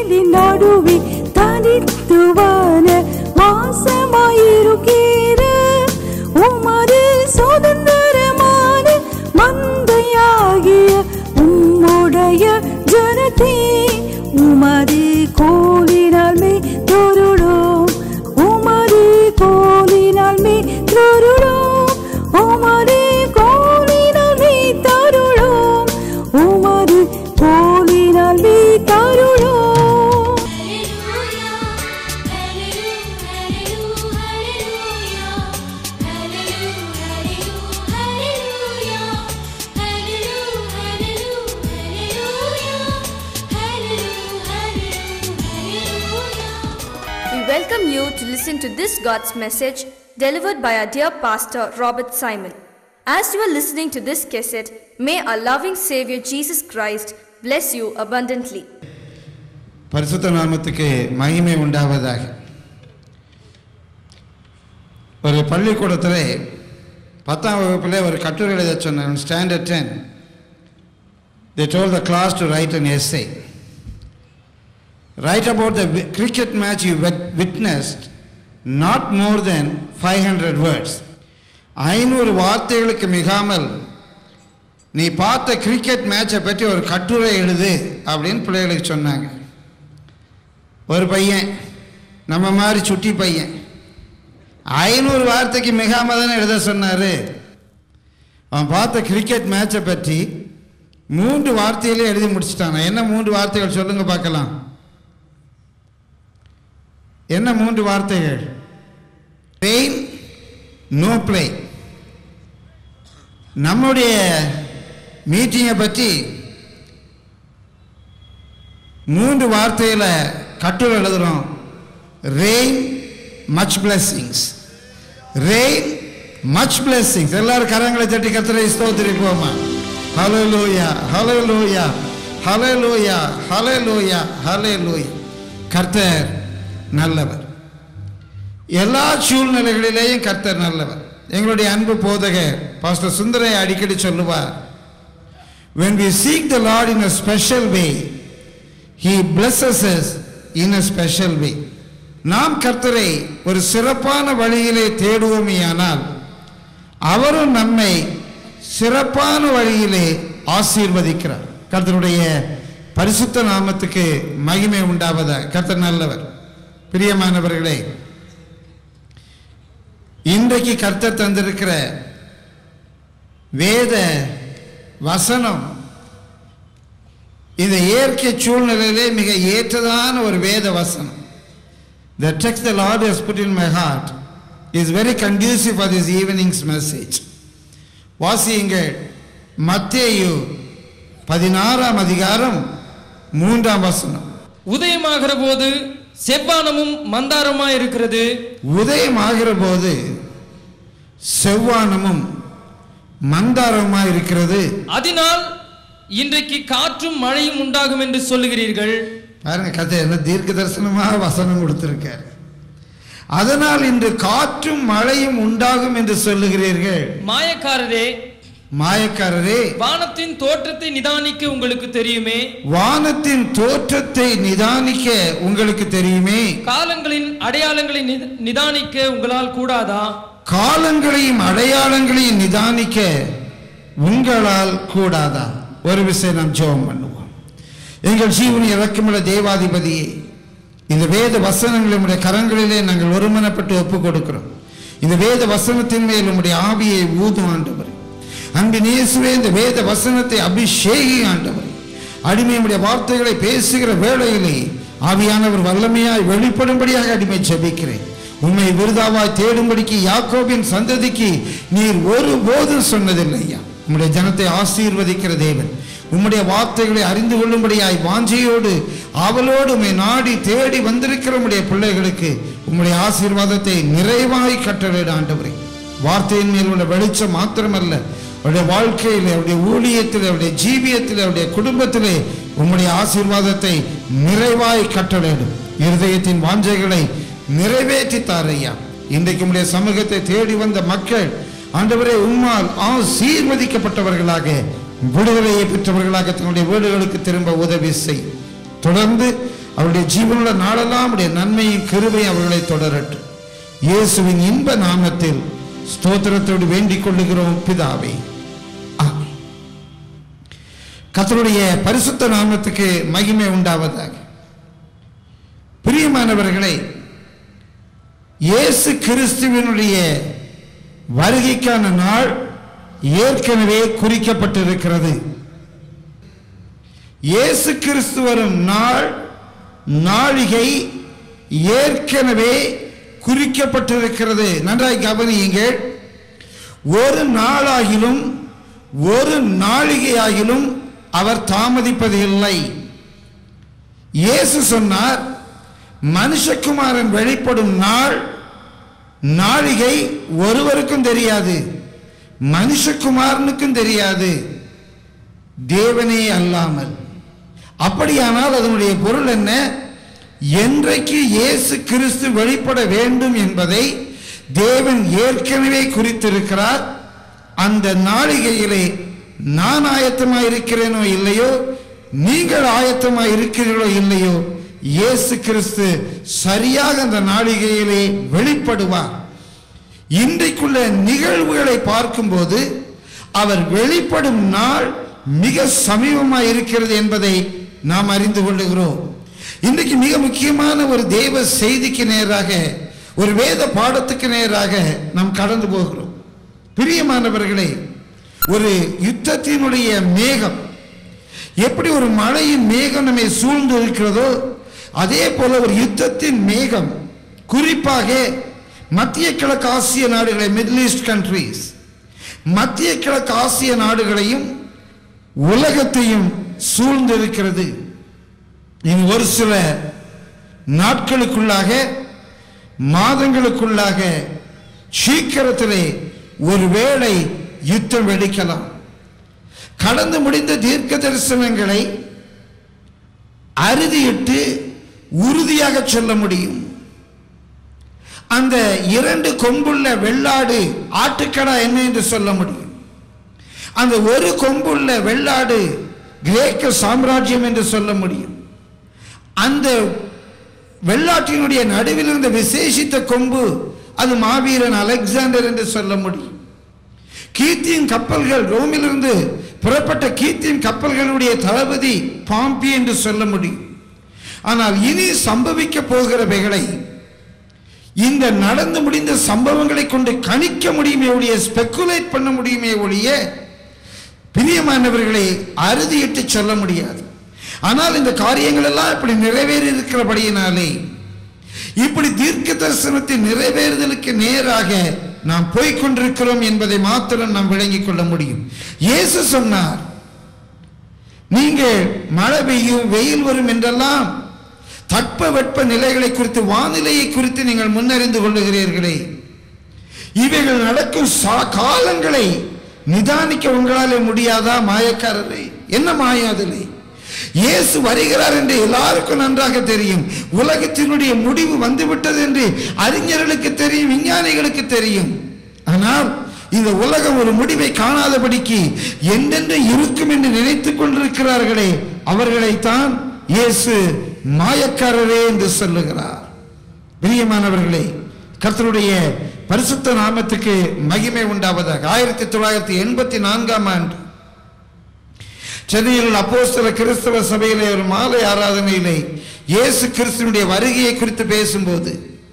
முள்வேலி நடுவே தனித்துவான மாசமாயிருக்கிற உமது சுதந்திரமான மந்தையாகிய உம்முடைய ஜனத்தே உமது கோலினால் மே தொருளோம் உமது கோலினால் மே தொருளோம் உமது கோலினால் மே தருளோம் உமது கோலினால் மே தருளோம் We welcome you to listen to this God's message delivered by our dear pastor Robert Simon. As you are listening to this cassette, may our loving Savior Jesus Christ bless you abundantly. பரிசுத்த நாமத்துக்கு மகிமை உண்டாவதாக ஒரு பள்ளிக்கூடத்தில் பத்தாம் வகுப்பில் ஒரு கட்டுரை எழுத சொன்னாங்க standard ten they told the class to write an essay write about the wi- cricket match you wit- witnessed not more than 500 words ஐநூறு வார்த்தைகளுக்கு மிகாமல் நீ பார்த்த கிரிக்கெட் மேட்சை பற்றி ஒரு கட்டுரை எழுது அப்படின்னு பிள்ளைகளுக்கு சொன்னாங்க ஒரு பையன் நம்ம மாதிரி சுட்டி பையன் ஐநூறு வார்த்தைக்கு மிகாம தானே எழுத சொன்னார் அவன் பார்த்த கிரிக்கெட் மேட்சை பற்றி மூன்று வார்த்தையிலே எழுதி முடிச்சிட்டான் என்ன மூன்று வார்த்தைகள் சொல்லுங்க பார்க்கலாம் என்ன மூன்று வார்த்தைகள் பெயின் நோ பிளே நம்முடைய மீட்டிங்கை பற்றி மூன்று வார்த்தையில் கட்டுரை எழுதுகிறோம் rain much blessings rain much blessings எல்லாரும் கரங்களை தட்டி கத்தரை ஸ்தோத்திரிப்போமா ஹalleluya ஹalleluya ஹalleluya ஹalleluya ஹalleluya கர்த்தர் நல்லவர் எல்லா சூழ்நிலைகளிலேயும் கர்த்தர் நல்லவர் எங்களுடைய அன்பு போதகர் பாஸ்டர் சுந்தரை அடிக்கடி சொல்லுவார் when we seek the lord in a special way he blesses us in a special way நாம் கர்த்தரை ஒரு சிறப்பான வழியிலே தேடுவோமேயானால் அவரும் நம்மை சிறப்பான வழியிலே ஆசீர்வதிக்கிறார் கர்த்தருடைய பரிசுத்த நாமத்துக்கு மகிமை உண்டாவதா கர்த்தர் நல்லவர் பிரியமானவர்களே இன்றைக்கு கர்த்தர் தந்திருக்கிற வேத வசனம் இந்த இயற்கை சூழ்நிலையிலே மிக ஏற்றதான ஒரு வேத வசனம் The text the Lord has put in my heart is very conducive for this evening's message. வாசியுங்கள் மத்தேயு பதினாறாம் அதிகாரம் மூன்றாம் வசனம் உதயமாகிற போது செவ்வானமும் மந்தாரமாய் இருக்கிறது உதயமாகிற போது செவ்வானமும் மந்தாரமாய் இருக்கிறது அதனால் இன்றைக்கு காற்றும் மழையும் உண்டாகும் என்று சொல்லுகிறீர்கள் பாருங்க கதை என்ன தீர்க்க தரிசனமாக வசனம் கொடுத்திருக்கார் அதனால் இன்று காற்றும் மழையும் உண்டாகும் என்று சொல்லுகிறீர்கள் மாயக்காரரே மாயக்காரரே வானத்தின் தோற்றத்தை நிதானிக்க உங்களுக்கு தெரியுமே வானத்தின் தோற்றத்தை நிதானிக்க உங்களுக்கு தெரியுமே காலங்களின் அடையாளங்களை நித- நிதானிக்க உங்களால் கூடாதா காலங்களையும் அடையாளங்களையும் நிதானிக்க உங்களால் கூடாதா ஒரு விஷயம் நாம் ஜெபம் பண்ணுவோம் எங்கள் ஜீவனி இறக்கமுள்ள தேவாதிபதியே இந்த வேத வசனங்களை உம்முடைய கரங்களிலே நாங்கள் ஒருமனப்பட்டு ஒப்புக் கொடுக்கிறோம் இந்த வேத வசனத்தின் மேல் உம்முடைய ஆவியை ஊதும் ஆண்டவர் அன்பின் இயேசுவே இந்த வேத வசனத்தை அபிஷேகி ஆண்டவர் அடிமையுடைய வார்த்தைகளை பேசுகிற வேளையிலே ஆவியானவர் வல்லமையாய் வெளிப்படும்படியாக அடிமை ஜெபிக்கிறேன் உண்மை விருதாவாய் தேடும்படிக்கு யாக்கோபின் சந்ததிக்கு நீர் ஒருபோதும் சொன்னதில்லை ஐயா உம்முடைய ஜனத்தை ஆசீர்வதிக்கிற தேவன் உம்முடைய வார்த்தைகளை அறிந்து கொள்ளும்படியாய் வாஞ்சையோடு அவளோடு உம்மை நாடி தேடி வந்திருக்கிற உம்முடைய பிள்ளைகளுக்கு உம்முடைய ஆசீர்வாதத்தை நிறைவாய் கட்டளையிட ஆண்டவரே வார்த்தையின் மேல் உள்ள வெளிச்சம் மாத்திரமல்ல அவருடைய வாழ்க்கையில் அவருடைய ஊழியத்தில் அவருடைய ஜீவியத்தில் அவருடைய குடும்பத்திலே உம்முடைய ஆசீர்வாதத்தை நிறைவாய் கட்டளையிடும் இருதயத்தின் வாஞ்சைகளை நிறைவேற்றி தாரையா இன்றைக்கு உம்முடைய சமூகத்தை தேடி வந்த மக்கள் ஆண்டவரே உம்மால் ஆசீர்வதிக்கப்பட்டவர்களாக விடுதலையை பெற்றவர்களாக தங்களுடைய வீடுகளுக்கு திரும்ப உதவி செய் தொடர்ந்து அவருடைய ஜீவனுள்ள நாளெல்லாம் உடைய நன்மையும் கிருபையும் அவர்களை தொடரட்டும் இயேசுவின் இன்ப நாமத்தில் ஸ்தோத்திரத்தோடு வேண்டிக் கொள்ளுகிறோம் பிதாவே ஆமென் கர்த்தருடைய பரிசுத்த நாமத்துக்கு மகிமை உண்டாவதாக பிரியமானவர்களே இயேசு கிறிஸ்துவினுடைய வருகைக்கான நாள் ஏற்கனவே குறிக்கப்பட்டிருக்கிறது இயேசு கிறிஸ்து வரும் நாள் நாழிகை ஏற்கனவே குறிக்கப்பட்டிருக்கிறது நன்றாய் கவனியுங்கள் ஒரு நாளாகிலும் ஒரு நாழிகையாகிலும் அவர் தாமதிப்பது இல்லை இயேசு சொன்னார் மனுஷகுமாரன் வெளிப்படும் நாள் நாழிகை ஒருவருக்கும் தெரியாது மனுஷகுமாரனுக்கும் தெரியாது தேவனே அல்லாமல் அப்படியானால் அதனுடைய பொருள் என்ன என்றைக்கு இயேசு கிறிஸ்து வெளிப்பட வேண்டும் என்பதை தேவன் ஏற்கனவே குறித்திருக்கிறார் அந்த நாளிகையிலே நான் ஆயத்தமாக இருக்கிறேனோ இல்லையோ நீங்கள் ஆயத்தமாக இருக்கிறீர்களோ இல்லையோ இயேசு கிறிஸ்து சரியாக அந்த நாளிகையிலே வெளிப்படுவார் இன்றைக்குள்ள நிகழ்வுகளை பார்க்கும்போது அவர் வெளிப்படும் நாள் மிக சமீபமாக இருக்கிறது என்பதை நாம் அறிந்து கொள்ளுகிறோம் இன்றைக்கு மிக முக்கியமான ஒரு தேவ செய்திக்கு நேராக ஒரு வேத பாடத்துக்கு நேராக நாம் கடந்து போகிறோம் பிரியமானவர்களே ஒரு யுத்தத்தினுடைய மேகம் எப்படி ஒரு மழையின் மேகம் நம்மை சூழ்ந்து இருக்கிறதோ அதே போல ஒரு யுத்தத்தின் மேகம் குறிப்பாக மத்திய கிழக்கு ஆசிய நாடுகளை மிடில் ஈஸ்ட் கண்ட்ரீஸ் மத்திய கிழக்கு ஆசிய நாடுகளையும் உலகத்தையும் சூழ்ந்திருக்கிறது இனி ஒரு சில நாட்களுக்குள்ளாக மாதங்களுக்குள்ளாக சீக்கிரத்திலே ஒருவேளை யுத்தம் வெடிக்கலாம் கடந்து முடிந்த தீர்க்க தரிசனங்களை அறுதியிட்டு உறுதியாக சொல்ல முடியும் அந்த இரண்டு கொம்புள்ள வெள்ளாடு ஆட்டுக்கடா என்ன என்று சொல்ல முடியும் அந்த ஒரு கொம்புள்ள வெள்ளாடு கிரேக்க சாம்ராஜ்யம் என்று சொல்ல முடியும் அந்த வெள்ளாட்டினுடைய நடுவில் இருந்த விசேஷித்த கொம்பு அது மாவீரன் அலெக்சாண்டர் என்று சொல்ல முடியும் கீத்தியின் கப்பல்கள் ரோமிலிருந்து புறப்பட்ட கீத்தியின் கப்பல்களுடைய தளபதி பாம்பி என்று சொல்ல முடியும் ஆனால் இனி சம்பவிக்க போகிறவைகளை இந்த நடந்து முடிந்த சம்பவங்களை கொண்டு கணிக்க முடியுமே ஒழிய ஸ்பெக்குலேட் பண்ண முடியுமே ஒழிய பிரியமானவர்களை அறுதியிட்டு சொல்ல முடியாது ஆனால் இந்த காரியங்கள் எல்லாம் இப்படி நிறைவேறி இருக்கிறபடியினாலே இப்படி தீர்க்க தரிசனத்தின் நிறைவேறுதலுக்கு நேராக நாம் போய்க்கொண்டிருக்கிறோம் என்பதை மாத்திரம் நாம் விளங்கிக் கொள்ள முடியும் இயேசு சொன்னார் நீங்கள் மழை பெய்யும் வெயில் வரும் என்றெல்லாம் தட்ப வெப்ப நிலைகளை குறித்து வானிலையை குறித்து நீங்கள் முன்னறிந்து கொள்ளுகிறீர்களே இவைகள் நடக்கும் சா- காலங்களை நிதானிக்க உங்களாலே முடியாதா மாயக்காரரே என்ன மாயம் அதிலே இயேசு வருகிறார் என்று எல்லாருக்கும் நன்றாக தெரியும் உலகத்தினுடைய முடிவு வந்துவிட்டது என்று அறிஞர்களுக்கு தெரியும் விஞ்ஞானிகளுக்கு தெரியும் ஆனால் இந்த உலகம் ஒரு முடிவை காணாதபடிக்கு என்றென்று இருக்கும் என்று நினைத்துக் கொண்டிருக்கிறார்களே அவர்களைத்தான் இயேசு மாயக்காரரே என்று சொல்லுகிறார் பிரியமானவர்களே கர்த்தருடைய பரிசுத்த நாமத்துக்கு மகிமை உண்டாவதாக ஆயிரத்தி தொள்ளாயிரத்தி எண்பத்தி நான்காம் ஆண்டு சென்னையில் அப்போஸ்தல கிறிஸ்தவ சபையிலே ஒரு மாலை ஆராதனையிலே இயேசு கிறிஸ்துவனுடைய வருகையை குறித்து பேசும்போது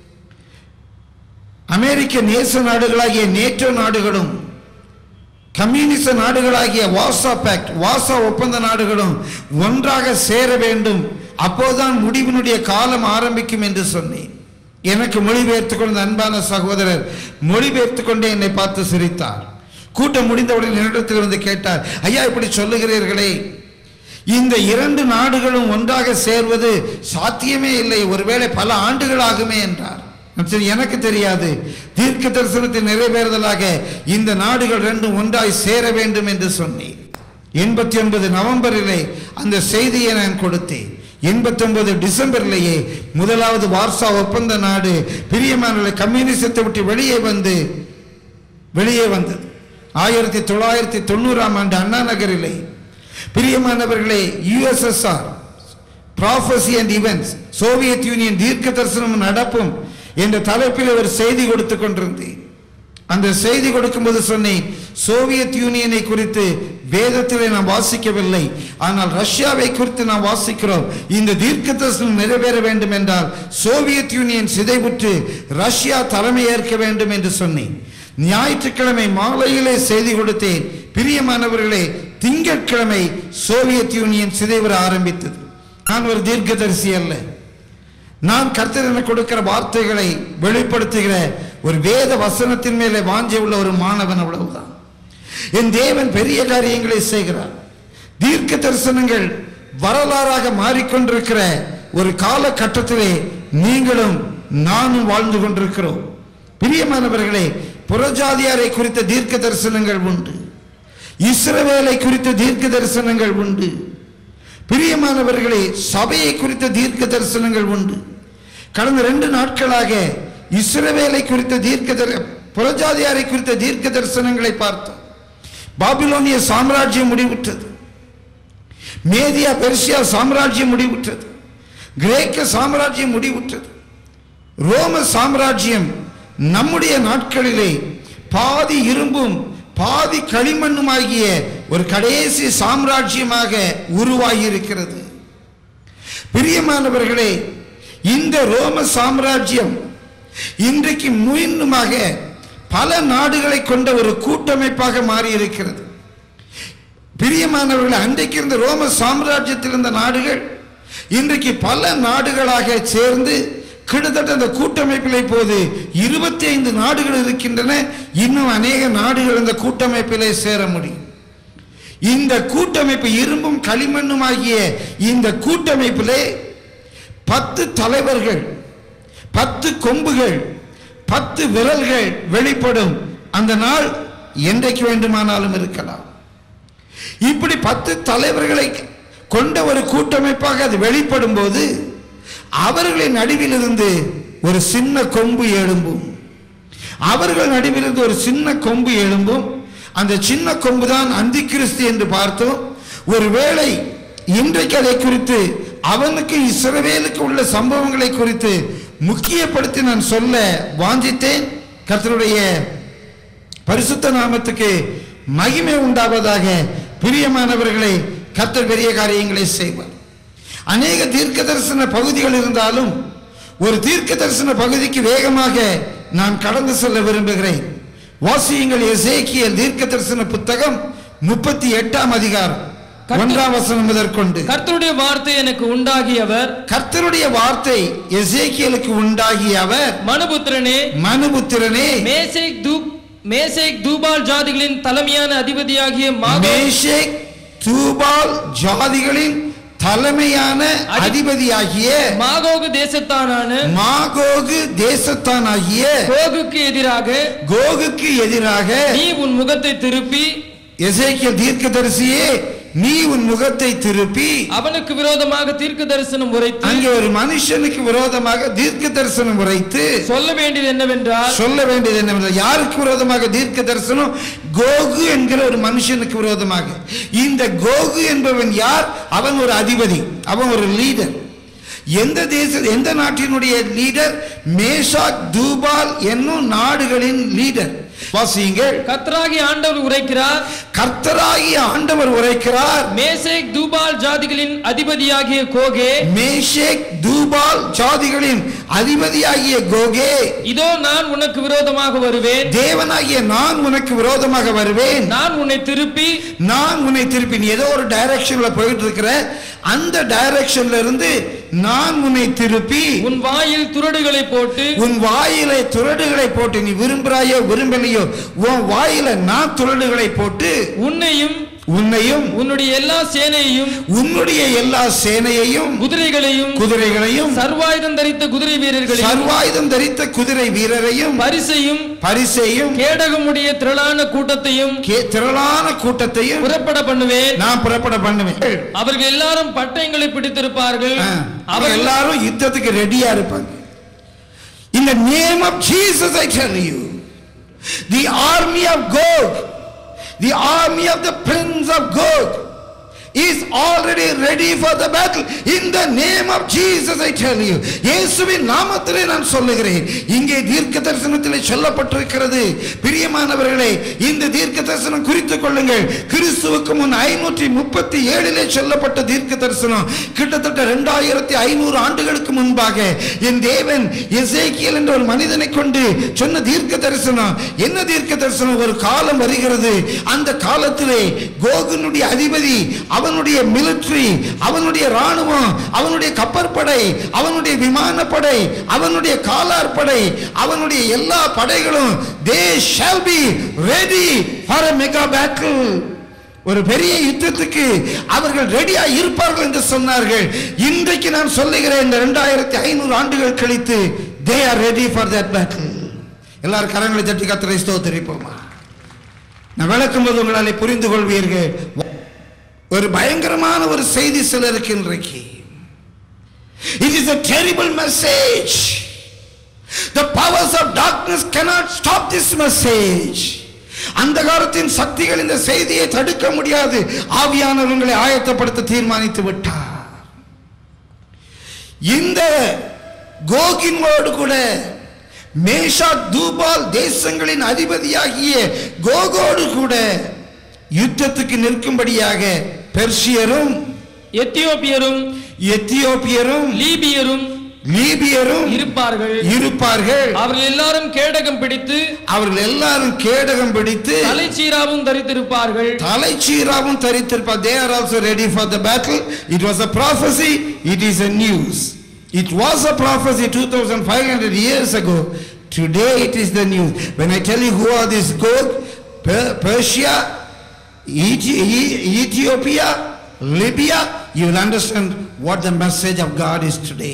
அமெரிக்க நேச நாடுகளாகிய நேட்டோ நாடுகளும் கம்யூனிச நாடுகளாகிய வாசா பேக்ட் வாசா ஒப்பந்த நாடுகளும் ஒன்றாக சேர வேண்டும் அப்போதுதான் முடிவினுடைய காலம் ஆரம்பிக்கும் என்று சொன்னேன் எனக்கு மொழிபெயர்த்து கொண்ட அன்பான சகோதரர் மொழிபெயர்த்து கொண்டே என்னை பார்த்து சிரித்தார் கூட்டம் முடிந்தவுடன் என்னிடத்தில் வந்து கேட்டார் ஐயா இப்படி சொல்லுகிறீர்களே இந்த இரண்டு நாடுகளும் ஒன்றாக சேர்வது சாத்தியமே இல்லை ஒருவேளை பல ஆண்டுகள் ஆகுமே என்றார் நான் சரி எனக்கு தெரியாது தீர்க்க தரிசனத்தின் நிறைவேறுதலாக இந்த நாடுகள் ரெண்டும் ஒன்றாய் சேர வேண்டும் என்று சொன்னேன் எண்பத்தி ஒன்பது நவம்பரிலே அந்த செய்தியை நான் கொடுத்தேன் எண்பத்தி ஒன்பது டிசம்பரிலேயே முதலாவது வார்சா ஒப்பந்த நாடு பிரியமான கம்யூனிசத்தை விட்டு வெளியே வந்து வெளியே வந்தது ஆயிரத்தி தொள்ளாயிரத்தி தொண்ணூறாம் ஆண்டு அண்ணா நகரிலே பிரியமானவர்களே USSR prophecy and events Soviet Union தீர்க்க தரிசனம் நடப்பும் என்ற தலைப்பில் ஒரு செய்தி கொடுத்து கொண்டிருந்தேன் அந்த செய்தி கொடுக்கும்போது சொன்னேன் சோவியத் யூனியனை குறித்து வேதத்திலே நாம் வாசிக்கவில்லை ஆனால் ரஷ்யாவை குறித்து நாம் வாசிக்கிறோம் இந்த தீர்க்க தரிசனம் நிறைவேற வேண்டும் என்றால் சோவியத் யூனியன் சிதைவுற்று ரஷ்யா தலைமை ஏற்க வேண்டும் என்று சொன்னேன் ஞாயிற்றுக்கிழமை மாலையிலே செய்தி கொடுத்தேன் பிரியமானவர்களே திங்கட்கிழமை சோவியத் யூனியன் சிதைவர ஆரம்பித்தது நான் ஒரு தீர்க்கதரிசி அல்ல நான் கர்த்தர் எனக்கு கொடுக்கிற வார்த்தைகளை வெளிப்படுத்துகிற ஒரு வேத வசனத்தின் மேலே வாஞ்சை உள்ள ஒரு மாணவன் அவ்வளவுதான் என் தேவன் பெரிய காரியங்களை செய்கிறார் தீர்க்க தரிசனங்கள் வரலாறாக மாறிக்கொண்டிருக்கிற ஒரு காலகட்டத்திலே நீங்களும் நானும் வாழ்ந்து கொண்டிருக்கிறோம் பிரியமானவர்களே புறஜாதியாரை குறித்த தீர்க்க தரிசனங்கள் உண்டு இஸ்ரவேலை குறித்த தீர்க்க தரிசனங்கள் உண்டு பிரியமானவர்களே சபையை குறித்த தீர்க்க தரிசனங்கள் உண்டு கடந்த ரெண்டு நாட்களாக இஸ்ரவேலை குறித்த தீர்க்க தரி- புறஜாதியாரை குறித்த தீர்க்க தரிசனங்களை பார்த்தோம் பாபிலோனிய சாம்ராஜ்யம் முடிவுற்றது மேதியா பெர்சியா சாம்ராஜ்யம் முடிவுற்றது கிரேக்க சாம்ராஜ்யம் முடிவுற்றது ரோம சாம்ராஜ்யம் நம்முடைய நாட்களிலே பாதி இரும்பும் பாதி களிமண்ணுமாகிய ஒரு கடைசி சாம்ராஜ்யமாக உருவாகி இருக்கிறது பிரியமானவர்களே இந்த ரோம சாம்ராஜ்யம் இன்றைக்கு மீண்டுமாக பல நாடுகளை கொண்ட ஒரு கூட்டமைப்பாக மாறி இருக்கிறது பிரியமானவர்கள் அன்றைக்கு இருந்த ரோம சாம்ராஜ்யத்தில் இருந்த நாடுகள் இன்றைக்கு பல நாடுகளாக சேர்ந்து கிட்டத்தட்ட அந்த கூட்டமைப்பில் இப்போது இருபத்தி ஐந்து நாடுகள் இருக்கின்றன இன்னும் அநேக நாடுகள் இந்த கூட்டமைப்பிலே சேர முடியும் இந்த கூட்டமைப்பு இரும்பும் களிமண்ணும் ஆகிய இந்த கூட்டமைப்பிலே பத்து தலைவர்கள் பத்து கொம்புகள் பத்து விரல்கள் வெளிப்படும் அந்த நாள் என்றைக்கு வேண்டுமானாலும் இருக்கலாம் இப்படி பத்து தலைவர்களை கொண்ட ஒரு கூட்டமைப்பாக அது வெளிப்படும் போது அவர்களின் நடுவிலிருந்து ஒரு சின்ன கொம்பு எழும்பும் அவர்கள் நடுவிலிருந்து ஒரு சின்ன கொம்பு எழும்பும் அந்த சின்ன கொம்பு தான் அந்திகிறிஸ்து என்று பார்த்தோம் ஒருவேளை இன்றைக்கு அதை குறித்து அவனுக்கு இஸ்ரவேலுக்கு உள்ள சம்பவங்களை குறித்து முக்கியப்படுத்தி நான் சொல்ல வாஞ்சித்தேன் கர்த்தருடைய பரிசுத்த நாமத்துக்கு மகிமை உண்டாவதாக பிரியமானவர்களை கர்த்தர் பெரிய காரியங்களை செய்வார் அநேக தீர்க்க தரிசன பகுதிகள் இருந்தாலும் ஒரு தீர்க்க தரிசன பகுதிக்கு வேகமாக நான் கடந்து செல்ல விரும்புகிறேன் வாசியுங்கள் எசேக்கியல் தீர்க்க தரிசன புத்தகம் முப்பத்தி எட்டாம் அதிகாரம் கர்த்தர்- ஒன்றாம் வசனம் முதற்கொண்டு கர்த்தருடைய வார்த்தை எனக்கு உண்டாகியவர் கர்த்தருடைய வார்த்தை எசேக்கியலுக்கு உண்டாகிய அவர் மனுபுத்திரனே மனுபுத்திரனே மேசேக் தூப் மேசேக் தூபால் ஜாதிகளின் தலைமையான அதிபதியாகிய மாகோ மேஷேக் தூபால் ஜாதிகளின் தலைமையான அதிபதியாகிய மாகோகு தேசத்தானான மாகோகு தேசத்தானாகிய கோகுக்கு எதிராக கோகுக்கு எதிராக நீ உன் முகத்தை திருப்பி எசேக்கியல் தீர்க்கதரிசியே நீ உன் முகத்தை திருப்பி அவனுக்கு விரோதமாக தீர்க்க தரிசனம் உரைத்து அங்கே ஒரு மனுஷனுக்கு விரோதமாக தீர்க்க தரிசனம் உரைத்து சொல்ல வேண்டியது என்னவென்றால் சொல்ல வேண்டியது என்னவென்றால் யாருக்கு விரோதமாக தீர்க்க தரிசனம் கோகு என்கிற ஒரு மனுஷனுக்கு விரோதமாக இந்த கோகு என்பவன் யார் அவன் ஒரு அதிபதி அவன் ஒரு லீடர் எந்த தேச எந்த நாட்டினுடைய லீடர் மேஷாக் தூபால் என்னும் நாடுகளின் லீடர் வாசியுங்கள் கத்ராகி ஆண்டவர் உரைக்கிறார் கர்த்தராகிய ஆண்டவர் உரைக்கிறார் மேசேக் தூபால் ஜாதிகளின் அதிபதியாகிய கோகே மேஷேக் தூபால் ஜாதிகளின் அதிபதியாகிய கோகே இதோ நான் உனக்கு விரோதமாக வருவேன் தேவனாகிய நான் உனக்கு விரோதமாக வருவேன் நான் உன்னை திருப்பி நான் உன்னை திருப்பி நீ ஏதோ ஒரு டைரக்ஷன்ல போயிட்டு இருக்கிற அந்த டைரக்ஷன்ல இருந்து நான் உன்னை திருப்பி உன் வாயில் துரடுகளை போட்டு உன் வாயில துரடுகளை போட்டு நீ விரும்புறாயோ விரும்பலையோ உன் வாயில நான் துரடுகளை போட்டு உன்னையும் உன்னையும் உன்னுடைய எல்லா சேனையையும் உன்னுடைய எல்லா சேனையையும் குதிரைகளையும் குதிரைகளையும் சர்வாயுதம் தரித்த குதிரை வீரர்களையும் சர்வாயுதம் தரித்த குதிரை வீரரையும் பரிசையும் பரிசையும் கேடகமுடைய திரளான கூட்டத்தையும் கே- திரளான கூட்டத்தையும் புறப்பட பண்ணுவேன் நான் புறப்பட பண்ணுவேன் அவர்கள் எல்லாரும் பட்டயங்களை பிடித்திருப்பார்கள் ஆ, அவங்க அவர்கள் எல்லாரும் யுத்தத்துக்கு ரெடியா இருப்பாங்க In the name of Jesus I tell you the army of God the army of the prince of God is already ready for the battle in the name of Jesus I tell you இயேசுவின் நாமத்திலே நான் சொல்லுகிறேன் இங்கே தீர்க்க தரிசனத்திலே சொல்லப்பட்டிருக்கிறது பிரியமானவர்களே இந்த தீர்க்க தரிசனம் குறித்துக் கொள்ளுங்கள் கிறிஸ்துவுக்கு முன் ஐநூற்றி முப்பத்தி ஏழிலே சொல்லப்பட்ட தீர்க்க தரிசனம் கிட்டத்தட்ட ரெண்டாயிரத்தி ஐநூறு ஆண்டுகளுக்கு முன்பாக என் தேவன் எசேக்கியல் என்ற ஒரு மனிதனை கொண்டு சொன்ன தீர்க்க தரிசனம் என்ன தீர்க்க தரிசனம் ஒரு காலம் வருகிறது அந்த காலத்திலே கோகுனுடைய அதிபதி அவனுடைய மிலிட்டரி அவனுடைய ராணுவம் அவனுடைய கப்பற்படை அவனுடைய விமானப்படை அவனுடைய காலார் படை அவனுடைய எல்லா படைகளும் they shall be ready for a mega battle ஒரு பெரிய யுத்தத்துக்கு அவர்கள் ரெடியா இருப்பார்கள் என்று சொன்னார்கள் இன்றைக்கு நான் சொல்லுகிறேன் இந்த ரெண்டாயிரத்தி ஐநூறு ஆண்டுகள் கழித்து they are ready for that battle எல்லாரும் கரங்களை தட்டி கத்திரை ஸ்தோத்தரிப்போமா நான் விளக்கும் போது உங்களாலே புரிந்து கொள்வீர்கள் ஒரு பயங்கரமான ஒரு செய்தி சிலருக்கு இன்றைக்கு it is a terrible message the powers of darkness cannot stop this message அந்தகாரத்தின் சக்திகள் இந்த செய்தியை தடுக்க முடியாது ஆவியானவர்களை ஆயத்தப்படுத்த தீர்மானித்து விட்டார் இந்த கோகின்வோடு கூட மேஷா தூபால் தேசங்களின் அதிபதியாகிய கோகோடு கூட யுத்தத்துக்கு நிற்கும்படியாக பெர்சியரும் எத்தியோப்பியரும் எத்தியோப்பியரும் லீபியரும் லீபியரும் இருப்பார்கள் இருப்பார்கள் அவர்கள் எல்லாரும் கேடகம் பிடித்து அவர்கள் எல்லாரும் கேடகம் பிடித்து தலைச்சீராவும் தரித்திருப்பார்கள் தலைச்சீராவும் தரித்திருப்பார் they are also ready for the battle it was a prophecy it is a news it was a prophecy 2500 years ago today it is the news when i tell you who are these Gog Per- Persia Ethi- E- Ethiopia Libya you will understand what the message of God is today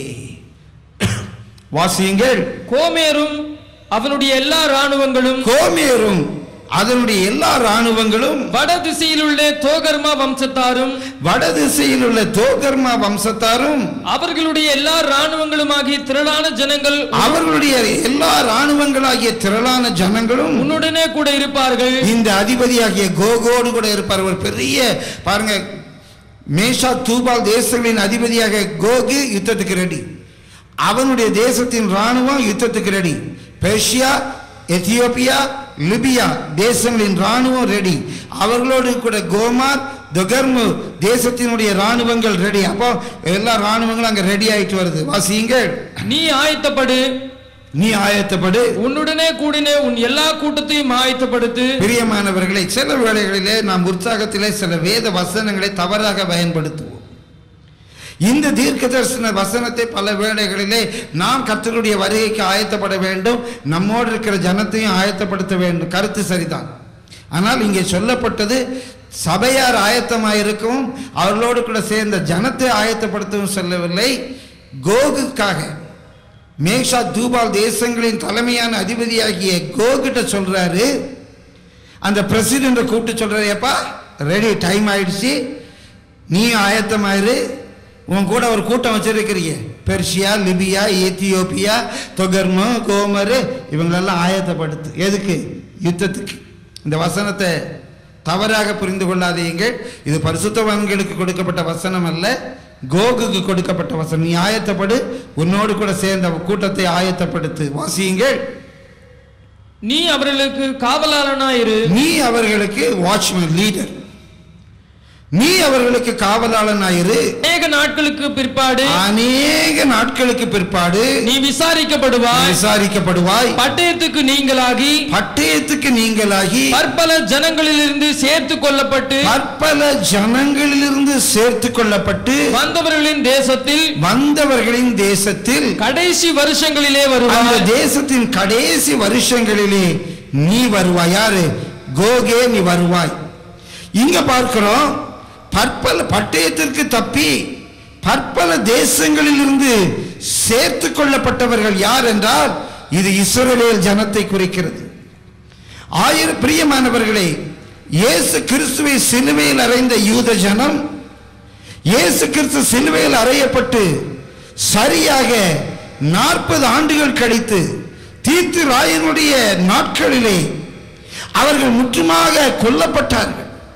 வாசியுங்கள் கோமேரும் அவனுடைய எல்லா ராணுவங்களும் கோமேரும் அதனுடைய எல்லா ராணுவங்களும் வட திசையில் உள்ள தோகர்மா வம்சத்தாரும் வடதிசையில் உள்ள தோகர்மா வம்சத்தாரும் அவர்களுடைய எல்லா ராணுவங்களும் ஆகிய திரளான ஜனங்கள் அவர்களுடைய எல்லா ராணுவங்களாகிய திரளான ஜனங்களும் உன்னுடனே கூட இருப்பார்கள் இந்த அதிபதியாகிய கோகோடு கூட இருப்பார் ஒரு பெரிய பாருங்க மேஷா தூபால் தேசங்களின் அதிபதியாக கோகு யுத்தத்துக்கு ரெடி அவனுடைய தேசத்தின் ராணுவம் யுத்தத்துக்கு ரெடி பெர்ஷியா எத்தியோப்பியா லிபியா தேசங்களின் ராணுவம் ரெடி அவர்களோடு கூட கோமார் தொகர்மு தேசத்தினுடைய ராணுவங்கள் ரெடி அப்போ எல்லா ராணுவங்களும் அங்க ரெடி ஆயிட்டு வருது வாசியுங்கள் நீ ஆயத்தப்படு நீ ஆயத்தப்படு உன்னுடனே கூடின உன் எல்லா கூட்டத்தையும் ஆயத்தப்படுத்து பிரியமானவர்களை சில வேளைகளிலே நாம் உற்சாகத்திலே சில வேத வசனங்களை தவறாக பயன்படுத்துவோம் இந்த தீர்க்க தரிசன வசனத்தை பல வேளைகளிலே நாம் கர்த்தருடைய வருகைக்கு ஆயத்தப்பட வேண்டும் நம்மோடு இருக்கிற ஜனத்தையும் ஆயத்தப்படுத்த வேண்டும் கருத்து சரிதான் ஆனால் இங்கே சொல்லப்பட்டது சபையார் ஆயத்தமாயிருக்கவும் அவர்களோடு கூட சேர்ந்த ஜனத்தை ஆயத்தப்படுத்தவும் சொல்லவில்லை கோகுக்காக மேஷா தூபால் தேசங்களின் தலைமையான அதிபதியாகிய கோகிட்ட சொல்றாரு அந்த பிரசிடென்ட் கூப்பிட்டு சொல்றாரு ஏப்பா ரெடி டைம் ஆயிடுச்சு நீ ஆயத்தமாயிரு உன் கூட ஒரு கூட்டம் வச்சிருக்கிறீங்க பெர்ஷியா லிபியா ஏத்தியோப்பியா தொகர்மு கோமரு இவங்களெல்லாம் ஆயத்தப்படுத்து எதுக்கு யுத்தத்துக்கு இந்த வசனத்தை தவறாக புரிந்து கொள்ளாதீங்கள் இது பரிசுத்தவான்களுக்கு கொடுக்கப்பட்ட வசனம் அல்ல கோகுக்கு கொடுக்கப்பட்ட வசனம் நீ ஆயத்தப்படு உன்னோடு கூட சேர்ந்த கூட்டத்தை ஆயத்தப்படுத்து வாசியுங்கள் நீ அவர்களுக்கு காவலாளனாயிரு நீ அவர்களுக்கு வாட்ச்மேன் லீடர் நீ அவர்களுக்கு காவலாளனாயிரு அநேக நாட்களுக்கு பிற்பாடு அநேக நாட்களுக்கு பிற்பாடு நீ விசாரிக்கப்படுவாய் விசாரிக்கப்படுவாய் பட்டயத்துக்கு நீங்களாகி பட்டயத்துக்கு நீங்களாகி பற்பல ஜனங்களிலிருந்து சேர்த்து கொள்ளப்பட்டு பற்பல ஜனங்களிலிருந்து சேர்த்து கொள்ளப்பட்டு வந்தவர்களின் தேசத்தில் வந்தவர்களின் தேசத்தில் கடைசி வருஷங்களிலே அந்த வருவாய் தேசத்தின் கடைசி வருஷங்களிலே நீ வருவாய் யாரு கோகே நீ வருவாய் இங்க பார்க்கிறோம் பற்பல பட்டயத்திற்கு தப்பி பற்பல தேசங்களிலிருந்து சேர்த்து கொள்ளப்பட்டவர்கள் யார் என்றால் இது இஸ்ரவேல் ஜனத்தை குறிக்கிறது ஆயிரம் பிரியமானவர்களே இயேசு கிறிஸ்துவை சிலுவையில் அறைந்த யூத ஜனம் இயேசு கிறிஸ்து சிலுவையில் அறையப்பட்டு சரியாக நாற்பது ஆண்டுகள் கழித்து தீத்து ராயனுடைய நாட்களிலே அவர்கள் முற்றுமாக கொல்லப்பட்டார்கள்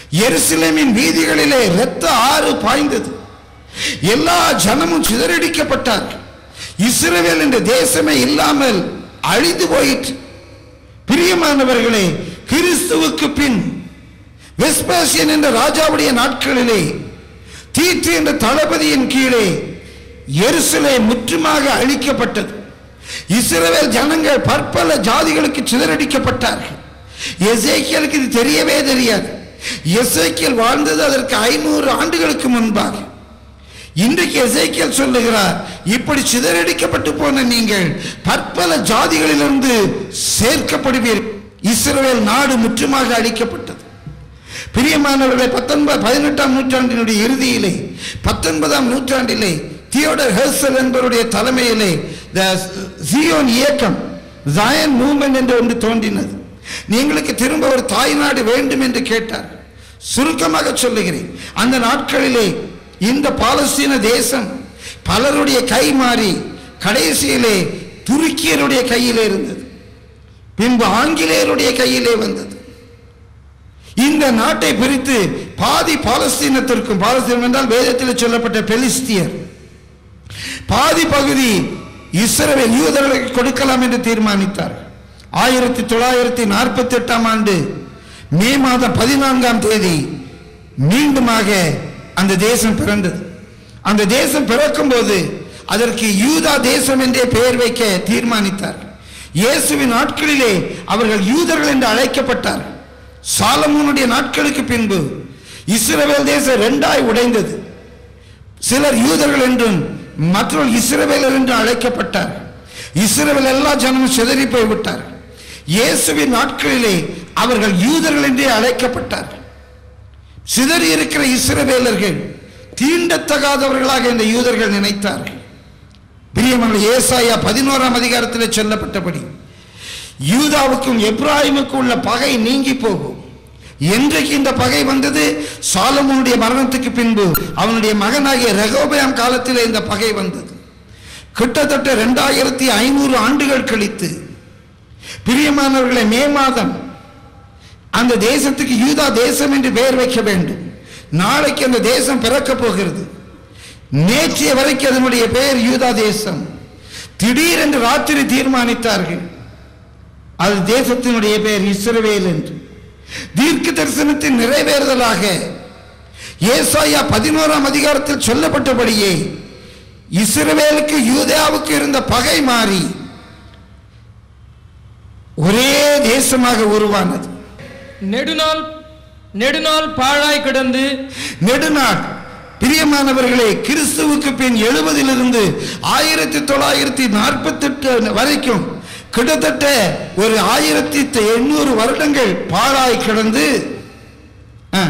எருசலேமின் வீதிகளிலே இரத்த ஆறு பாய்ந்தது எல்லா ஜனமும் சிதறடிக்கப்பட்டார்கள் இஸ்ரவேல் என்ற தேசமே இல்லாமல் அழிந்து போயிற்று பிரியமானவர்களே கிறிஸ்துவுக்கு பின் வெஸ்பாசியன் என்ற ராஜாவுடைய நாட்களிலே தீற்று என்ற தளபதியின் கீழே எருசலே முற்றுமாக அழிக்கப்பட்டது இஸ்ரவேல் ஜனங்கள் பற்பல ஜாதிகளுக்கு சிதறடிக்கப்பட்டார்கள் எசேக்கியலுக்கு இது தெரியவே தெரியாது எசேக்கியல் வாழ்ந்தது அதற்கு ஐநூறு ஆண்டுகளுக்கு முன்பாக இன்றைக்கு எசேக்கியல் சொல்லுகிறார் இப்படி சிதறடிக்கப்பட்டு போன நீங்கள் பற்பல ஜாதிகளிலிருந்து சேர்க்கப்படுவீர்கள் இஸ்ரவேல் நாடு முற்றுமாக அழிக்கப்பட்டது பிரியமானவர்களே பத்தொன்பது பதினெட்டாம் நூற்றாண்டினுடைய இறுதியிலே பத்தொன்பதாம் நூற்றாண்டிலே தியோடர் ஹெர்சல் என்பவருடைய தலைமையிலே த சியோன் இயக்கம் ஜாயன் மூவ்மெண்ட் என்று ஒன்று தோன்றினது நீங்களுக்கு திரும்ப ஒரு தாய்நாடு வேண்டும் என்று கேட்டார் சுருக்கமாக சொல்லுகிறேன் அந்த நாட்களிலே இந்த பாலஸ்தீன தேசம் பலருடைய கை மாறி கடைசியிலே துருக்கியருடைய கையிலே இருந்தது பின்பு ஆங்கிலேயருடைய கையிலே வந்தது இந்த நாட்டை பிரித்து பாதி பாலஸ்தீனத்திற்கும் பாலஸ்தீனம் என்றால் வேதத்தில் சொல்லப்பட்ட பெலிஸ்தியர் பாதி பகுதி இஸ்ரவேல் யூதர்களுக்கு கொடுக்கலாம் என்று தீர்மானித்தார் ஆயிரத்தி தொள்ளாயிரத்தி நாற்பத்தி எட்டாம் ஆண்டு மே மாதம் பதினான்காம் தேதி மீண்டுமாக அந்த தேசம் பிறந்தது அந்த தேசம் பிறக்கும் போது அதற்கு யூதா தேசம் என்றே பெயர் வைக்க தீர்மானித்தார் இயேசுவின் நாட்களிலே அவர்கள் யூதர்கள் என்று அழைக்கப்பட்டார்கள் சாலமோனுடைய நாட்களுக்கு பின்பு இஸ்ரவேல் தேசம் ரெண்டாய் உடைந்தது சிலர் யூதர்கள் என்றும் மற்றொரு இஸ்ரவேலர் என்று அழைக்கப்பட்டார் இஸ்ரவேல் எல்லா ஜனமும் சிதறி போய்விட்டார் இயேசுவின் நாட்களிலே அவர்கள் யூதர்கள் என்றே அழைக்கப்பட்டார்கள் சிதறி இருக்கிற இஸ்ரவேலர்கள் தீண்டத்தகாதவர்களாக இந்த யூதர்கள் நினைத்தார்கள் பிரியமல்ல ஏசாயா பதினோராம் அதிகாரத்தில் சொல்லப்பட்டபடி யூதாவுக்கும் எப்ராஹிமுக்கும் உள்ள பகை நீங்கி போகும் என்றைக்கு இந்த பகை வந்தது சாலமோனுடைய மரணத்துக்கு பின்பு அவனுடைய மகனாகிய ரெகோபயாம் காலத்தில் இந்த பகை வந்தது கிட்டத்தட்ட ரெண்டாயிரத்தி ஐநூறு ஆண்டுகள் கழித்து பிரியமானவர்களை மே மாதம் அந்த தேசத்துக்கு யூதா தேசம் என்று பெயர் வைக்க வேண்டும் நாளைக்கு அந்த தேசம் பிறக்கப் போகிறது நேற்றைய வரைக்கும் அதனுடைய பெயர் யூதா தேசம் திடீரென்று ராத்திரி தீர்மானித்தார்கள் அது தேசத்தினுடைய பெயர் இஸ்ரவேல் என்று தீர்க்க தரிசனத்தின் நிறைவேறுதலாக ஏசாயா பதினோராம் அதிகாரத்தில் சொல்லப்பட்டபடியே இஸ்ரவேலுக்கு யூதேயாவுக்கு இருந்த பகை மாறி ஒரே தேசமாக உருவானது நெடுநாள் நெடுநாள் பாழாய் கிடந்து நெடுநாள் பிரியமானவர்களே கிறிஸ்துவுக்கு பின் எழுபதிலிருந்து ஆயிரத்தி தொள்ளாயிரத்தி நாற்பத்தி எட்டு வரைக்கும் கிட்டத்தட்ட ஒரு ஆயிரத்தி எண்ணூறு வருடங்கள் பாழாய் கிடந்து ஆ,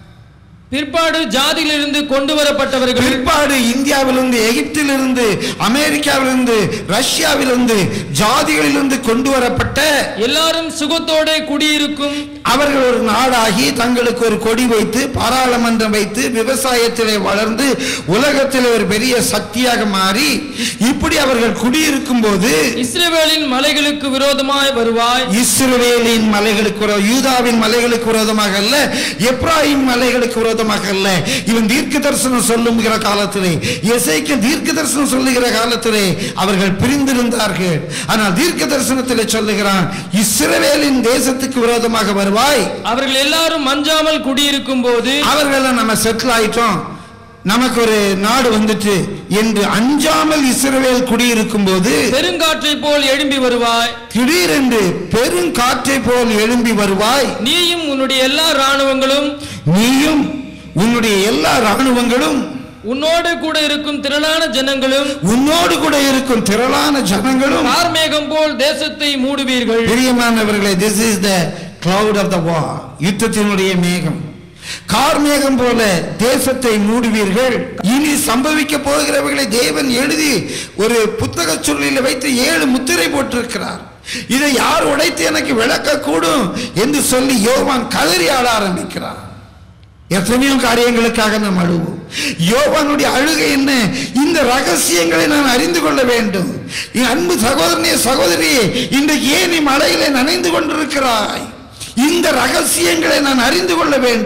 பிற்பாடு ஜாதியிலிருந்து கொண்டு வரப்பட்டவர்கள் பிற்பாடு இந்தியாவிலிருந்து எகிப்திலிருந்து அமெரிக்காவிலிருந்து ரஷ்யாவிலிருந்து ஜாதிகளிலிருந்து கொண்டு வரப்பட்ட எல்லாரும் சுகத்தோட குடியிருக்கும் அவர்கள் ஒரு நாடாகி தங்களுக்கு ஒரு கொடி வைத்து பாராளுமன்றம் வைத்து விவசாயத்திலே வளர்ந்து உலகத்திலே ஒரு பெரிய சக்தியாக மாறி இப்படி அவர்கள் குடியிருக்கும் போது இஸ்ரவேலின் மலைகளுக்கு விரோதமாய் வருவாய் இஸ்ரவேலின் மலைகளுக்கு விரோ- யூதாவின் மலைகளுக்கு விரோதமாக அல்ல எப்ராஹிம் மலைகளுக்கு விரோதமாக அல்ல இவன் தீர்க்க தரிசனம் சொல்லுகிற காலத்திலே எசைக்கு தீர்க்க தரிசனம் சொல்லுகிற காலத்திலே அவர்கள் பிரிந்திருந்தார்கள் ஆனால் தீர்க்க தரிசனத்திலே சொல்லுகிறான் இஸ்ரவேலின் தேசத்துக்கு விரோதமாக வருவாய் அவர்கள் எல்லாரும் மஞ்சாமல் குடியிருக்கும் போது அவர்கள் நம்ம செட்டில் ஆயிட்டோம் நமக்கு ஒரு நாடு வந்துட்டு என்று அஞ்சாமல் இஸ்ரவேல் குடியிருக்கும் போது பெருங்காற்றை போல் எழும்பி வருவாய் திடீரென்று பெருங்காற்றை போல் எழும்பி வருவாய் நீயும் உன்னுடைய எல்லா இராணுவங்களும் நீயும் உன்னுடைய எல்லா ராணுவங்களும் உன்னோடு கூட இருக்கும் திரளான ஜனங்களும் உன்னோடு கூட இருக்கும் திரளான ஜனங்களும் கார்மேகம் போல் தேசத்தை மூடுவீர்கள் பிரியமானவர்களே this is the cloud of the war யுத்தத்தினுடைய மேகம் கார்மேகம் போல தேசத்தை மூடுவீர்கள் இனி சம்பவிக்க போகிறவர்களை தேவன் எழுதி ஒரு புத்தக சொல்லில் வைத்து ஏழு முத்திரை போட்டிருக்கிறார் இதை யார் உடைத்து எனக்கு விளக்கக்கூடும் என்று சொல்லி யோவான் கதறி ஆட ஆரம்பிக்கிறார் எத்தனையோ காரியங்களுக்காக நாம் அழுவோம் யோவானுடைய அழுகை என்ன இந்த ரகசியங்களை நான் அறிந்து கொள்ள வேண்டும் என் அன்பு சகோதரனே சகோதரியே இன்றைக்கு ஏன் நீ மலையிலே நனைந்து கொண்டிருக்கிறாய் இந்த ரகசியங்களை நான் அறிந்து கொள்ள வேண்டும்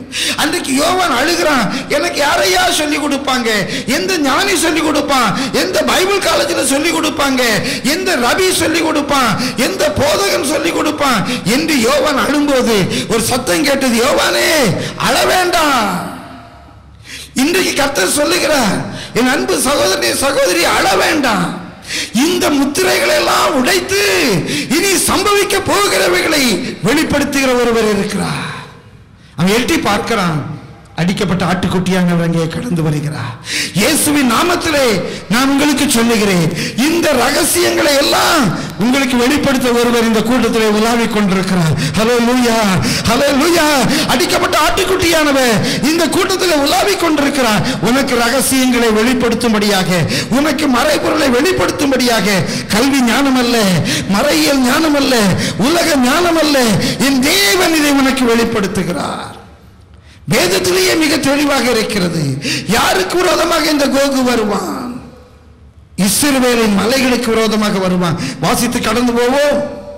அன்றைக்கு யோவான் அழுகிறான் எனக்கு யாரையா சொல்லி கொடுப்பாங்க எந்த ஞானி சொல்லி கொடுப்பான் எந்த பைபிள் காலேஜில் சொல்லி கொடுப்பாங்க எந்த ரவி சொல்லி கொடுப்பான் எந்த போதகன் சொல்லி கொடுப்பான் என்று யோவான் அழும்போது ஒரு சத்தம் கேட்டது யோவானே அழ வேண்டாம் இன்றைக்கு கர்த்தர் சொல்லுகிறார் என் அன்பு சகோதரி சகோதரி அழ வேண்டாம் இந்த முத்திரைகளை எல்லாம் உடைத்து இனி சம்பவிக்க போகிறவைகளை வெளிப்படுத்துகிற ஒருவர் இருக்கிறார் அவன் எட்டி பார்க்கிறான் அடிக்கப்பட்ட ஆட்டுக்குட்டியானவர் அங்கே கடந்து வருகிறார் இயேசுவின் நாமத்திலே நான் உங்களுக்கு சொல்லுகிறேன் இந்த ரகசியங்களை எல்லாம் உங்களுக்கு வெளிப்படுத்த ஒருவர் இந்த கூட்டத்திலே உலாவிக் கொண்டிருக்கிறார் ஹலோ லூயா ஹலோ லூயா அடிக்கப்பட்ட ஆட்டுக்குட்டியானவர் இந்த கூட்டத்தில் உலாவிக் கொண்டிருக்கிறார் உனக்கு ரகசியங்களை வெளிப்படுத்தும்படியாக உனக்கு மறைபொருளை வெளிப்படுத்தும்படியாக கல்வி ஞானம் அல்ல மறையியல் ஞானம் அல்ல உலக ஞானம் அல்ல என் தேவன் இதை உனக்கு வெளிப்படுத்துகிறார் வேதத்திலேயே மிக தெளிவாக இருக்கிறது யாருக்கு விரோதமாக இந்த கோகு வருவான் இஸ்ரவேலின் மலைகளுக்கு விரோதமாக வருவான் வாசித்து கடந்து போவோம்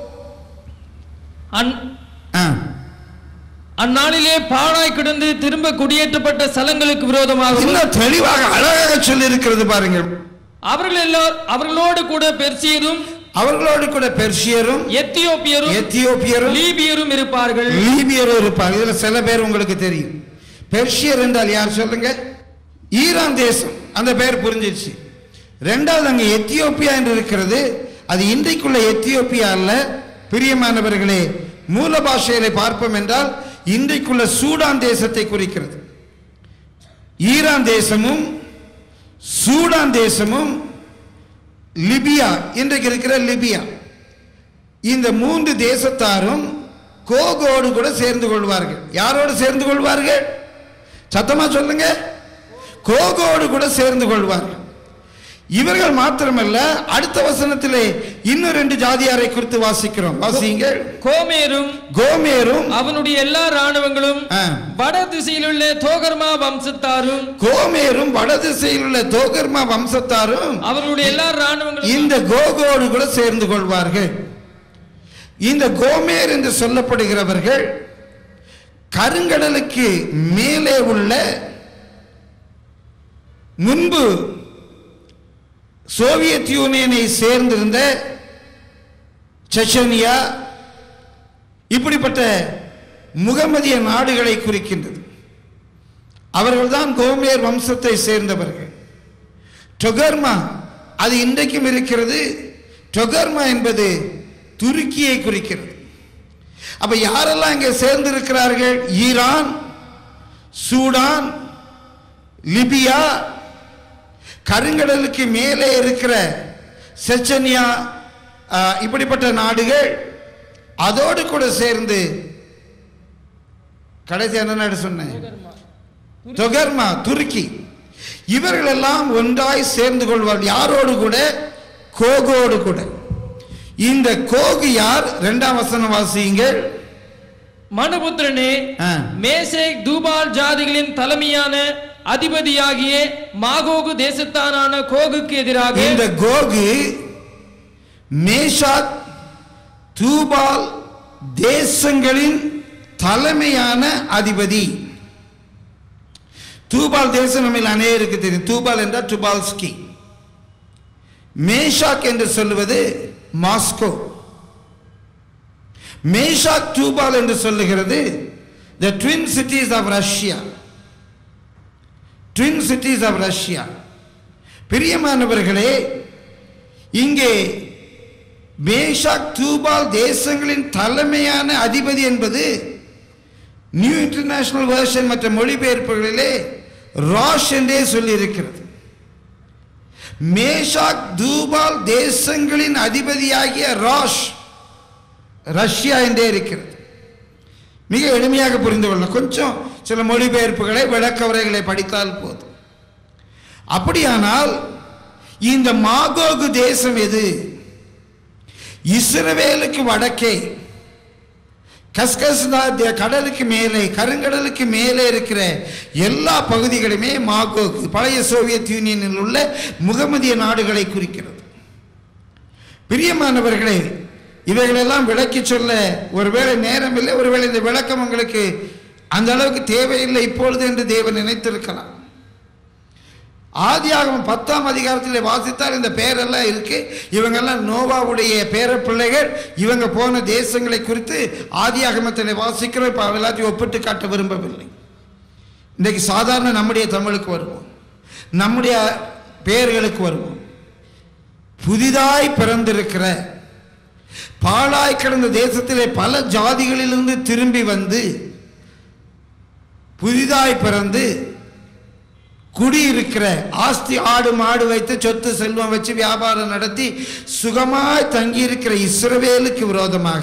அந் ஆ. அந்நாளிலே பாழாய் கிடந்து திரும்ப குடியேற்றப்பட்ட ஸ்தலங்களுக்கு விரோதமாகவும் இன்னும் தெளிவாக அழகாக சொல்லி இருக்கிறது பாருங்கள் அவர்கள் எல்லார் அவர்களோடு கூட பெர்சியரும் அவர்களோடு கூட பெர்ஷியரும் எத்தியோப்பியரும் எத்தியோப்பியரும் லீபியரும் இருப்பார்கள் லீபியரும் இருப்பாங்க இதுல சில பேர் உங்களுக்கு தெரியும் பெர்ஷியர் என்றால் யார் சொல்லுங்க ஈரான் தேசம் அந்த பேர் புரிஞ்சிருச்சு ரெண்டாவது அங்க எத்தியோப்பியா என்று இருக்கிறது அது இன்றைக்குள்ள எத்தியோப்பியா அல்ல பிரியமானவர்களே மூல பாஷையிலே பார்ப்போம் என்றால் இன்றைக்குள்ள சூடான் தேசத்தை குறிக்கிறது ஈரான் தேசமும் சூடான் தேசமும் லிபியா இன்றைக்கு இருக்கிற லிபியா இந்த மூன்று தேசத்தாரும் கோகோடு கூட சேர்ந்து கொள்வார்கள் யாரோடு சேர்ந்து கொள்வார்கள் சத்தமா சொல்லுங்க கோகோடு கூட சேர்ந்து கொள்வார்கள் இவர்கள் மாத்திரமல்ல அடுத்த வசனத்திலே இன்னும் ரெண்டு ஜாதியாரை குறித்து வாசிக்கிறோம் வாசிங்கள் கோமேரும் கோமேரும் அவனுடைய எல்லா ராணுவங்களும் ஆ. வட திசையிலுள்ள தோகர்மா வம்சத்தாரும் கோமேரும் வடதிசையில் உள்ள தோகர்மா வம்சத்தாரும் அவர்களுடைய எல்லா ராணுவங்களும் இந்த கோகோடு கூட சேர்ந்து கொள்வார்கள் இந்த கோமேர் என்று சொல்லப்படுகிறவர்கள் கருங்கடலுக்கு மேலே உள்ள முன்பு சோவியத் யூனியனை சேர்ந்திருந்த செச்சனியா இப்படிப்பட்ட முகமதிய நாடுகளை குறிக்கின்றது அவர்கள்தான் கோமேர் வம்சத்தை சேர்ந்தவர்கள் டொகர்மா அது இன்றைக்கும் இருக்கிறது டொகர்மா என்பது துருக்கியை குறிக்கிறது அப்ப யாரெல்லாம் இங்கே சேர்ந்திருக்கிறார்கள் ஈரான் சூடான் லிபியா கருங்கடலுக்கு மேலே இருக்கிற செச்சனியா ஆ, இப்படிப்பட்ட நாடுகள் அதோடு கூட சேர்ந்து கடைசி என்ன நாடு சொன்னேன் தொகர்மா துருக்கி இவர்கள் எல்லாம் ஒன்றாய் சேர்ந்து கொள்வார்கள் யாரோடு கூட கோகோடு கூட இந்த கோகு யார் இரண்டாம் வசனம் வாசியுங்கள் மனுபுத்திரனே ஆ. மேசேக் தூபால் ஜாதிகளின் தலைமையான அதிபதியாகிய மாகோகு தேசத்தானான கோகுக்கு எதிராக இந்த கோகு மேஷாக் தூபால் தேசங்களின் தலைமையான அதிபதி தூபால் தேசம் நம்ம அநேகருக்கு தெரியும் தூபால் என்றால் டுபால்ஸ்கி மேஷாக் என்று சொல்லுவது மாஸ்கோ மேஷாக் தூபால் என்று சொல்லுகிறது the twin cities of Russia twin cities of Russia பிரியமானவர்களே இங்கே மேஷாக் தூபால் தேசங்களின் தலைமையான அதிபதி என்பது நியூ இன்டர்நேஷனல் வேர்ஷன் மற்ற மொழிபெயர்ப்புகளிலே ராஷ் என்றே சொல்லியிருக்கிறது மேஷாக் தூபால் தேசங்களின் அதிபதியாகிய ராஷ் ரஷ்யா என்றே இருக்கிறது மிக எளிமையாக புரிந்து கொள்ளலாம் கொஞ்சம் சில மொழிபெயர்ப்புகளை விளக்க உரைகளை படித்தால் போதும் அப்படியானால் இந்த மாகோகு தேசம் எது இஸ்ரவேலுக்கு வடக்கே கஸ்கஸ் நா- கடலுக்கு மேலே கருங்கடலுக்கு மேலே இருக்கிற எல்லா பகுதிகளுமே மாகோகு பழைய சோவியத் யூனியனில் உள்ள முகமதிய நாடுகளை குறிக்கிறது பிரியமானவர்களே இவைகளெல்லாம் விளக்கி சொல்ல ஒருவேளை நேரம் இல்லை ஒருவேளை இந்த விளக்கம் உங்களுக்கு அந்த அளவுக்கு தேவையில்லை இப்பொழுது என்று தேவன் நினைத்திருக்கலாம் ஆதியாகமம் பத்தாம் அதிகாரத்தில் வாசித்தால் இந்த பேரெல்லாம் இருக்கு இவங்கெல்லாம் நோவாவுடைய பேர பிள்ளைகள் இவங்க போன தேசங்களை குறித்து ஆதியாகமத்தில் வாசிக்கிறோம் இப்போ எல்லாத்தையும் ஒப்பிட்டு காட்ட விரும்பவில்லை இன்றைக்கு சாதாரண நம்முடைய தமிழுக்கு வருவோம் நம்முடைய பெயர்களுக்கு வருவோம் புதிதாய் பிறந்திருக்கிற பாழாய் கிடந்த தேசத்திலே பல ஜாதிகளிலிருந்து திரும்பி வந்து புதிதாய் பிறந்து குடியிருக்கிற ஆஸ்தி ஆடு மாடு வைத்து சொத்து செல்வம் வச்சு வியாபாரம் நடத்தி சுகமாய் தங்கியிருக்கிற இஸ்ரவேலுக்கு விரோதமாக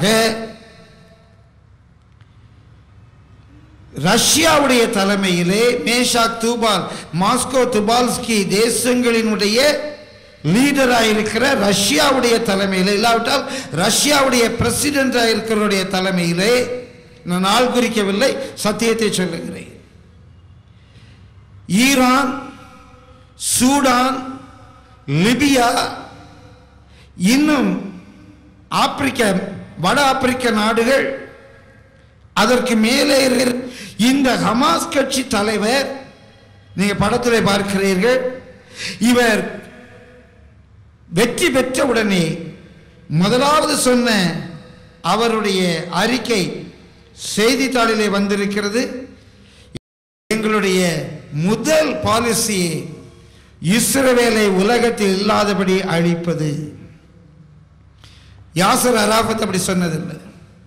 ரஷ்யாவுடைய தலைமையிலே மேஷாக் தூபால் மாஸ்கோ துபால்ஸ்கி தேசங்களினுடைய லீடராக இருக்கிற ரஷ்யாவுடைய தலைமையில் இல்லாவிட்டால் ரஷ்யாவுடைய பிரசிடென்டாக இருக்கிறவருடைய தலைமையிலே நான் நாள் குறிக்கவில்லை சத்தியத்தை சொல்லுகிறேன் ஈரான் சூடான் லிபியா இன்னும் ஆப்பிரிக்க வட ஆப்பிரிக்க நாடுகள் அதற்கு மேலே இருக்கிற இந்த ஹமாஸ் கட்சி தலைவர் நீங்க படத்தில் பார்க்கிறீர்கள் இவர் வெற்றி பெற்ற உடனே முதலாவது சொன்ன அவருடைய அறிக்கை செய்தித்தாளிலே வந்திருக்கிறது எங்களுடைய முதல் பாலிசி இஸ்ரவேலை உலகத்தில் இல்லாதபடி அழிப்பது யாசர் அராபத் அப்படி சொன்னதில்லை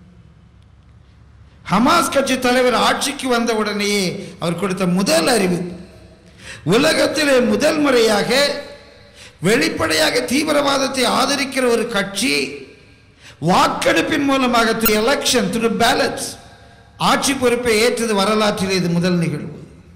ஹமாஸ் கட்சி தலைவர் ஆட்சிக்கு வந்த உடனேயே அவர் கொடுத்த முதல் அறிவிப்பு உலகத்திலே முதல் முறையாக வெளிப்படையாக தீவிரவாதத்தை ஆதரிக்கிற ஒரு கட்சி வாக்கெடுப்பின் மூலமாக திரு எலெக்ஷன் திரு பேலட்ஸ் ஆட்சி பொறுப்பை ஏற்றது வரலாற்றில் இது முதல் நிகழ்வு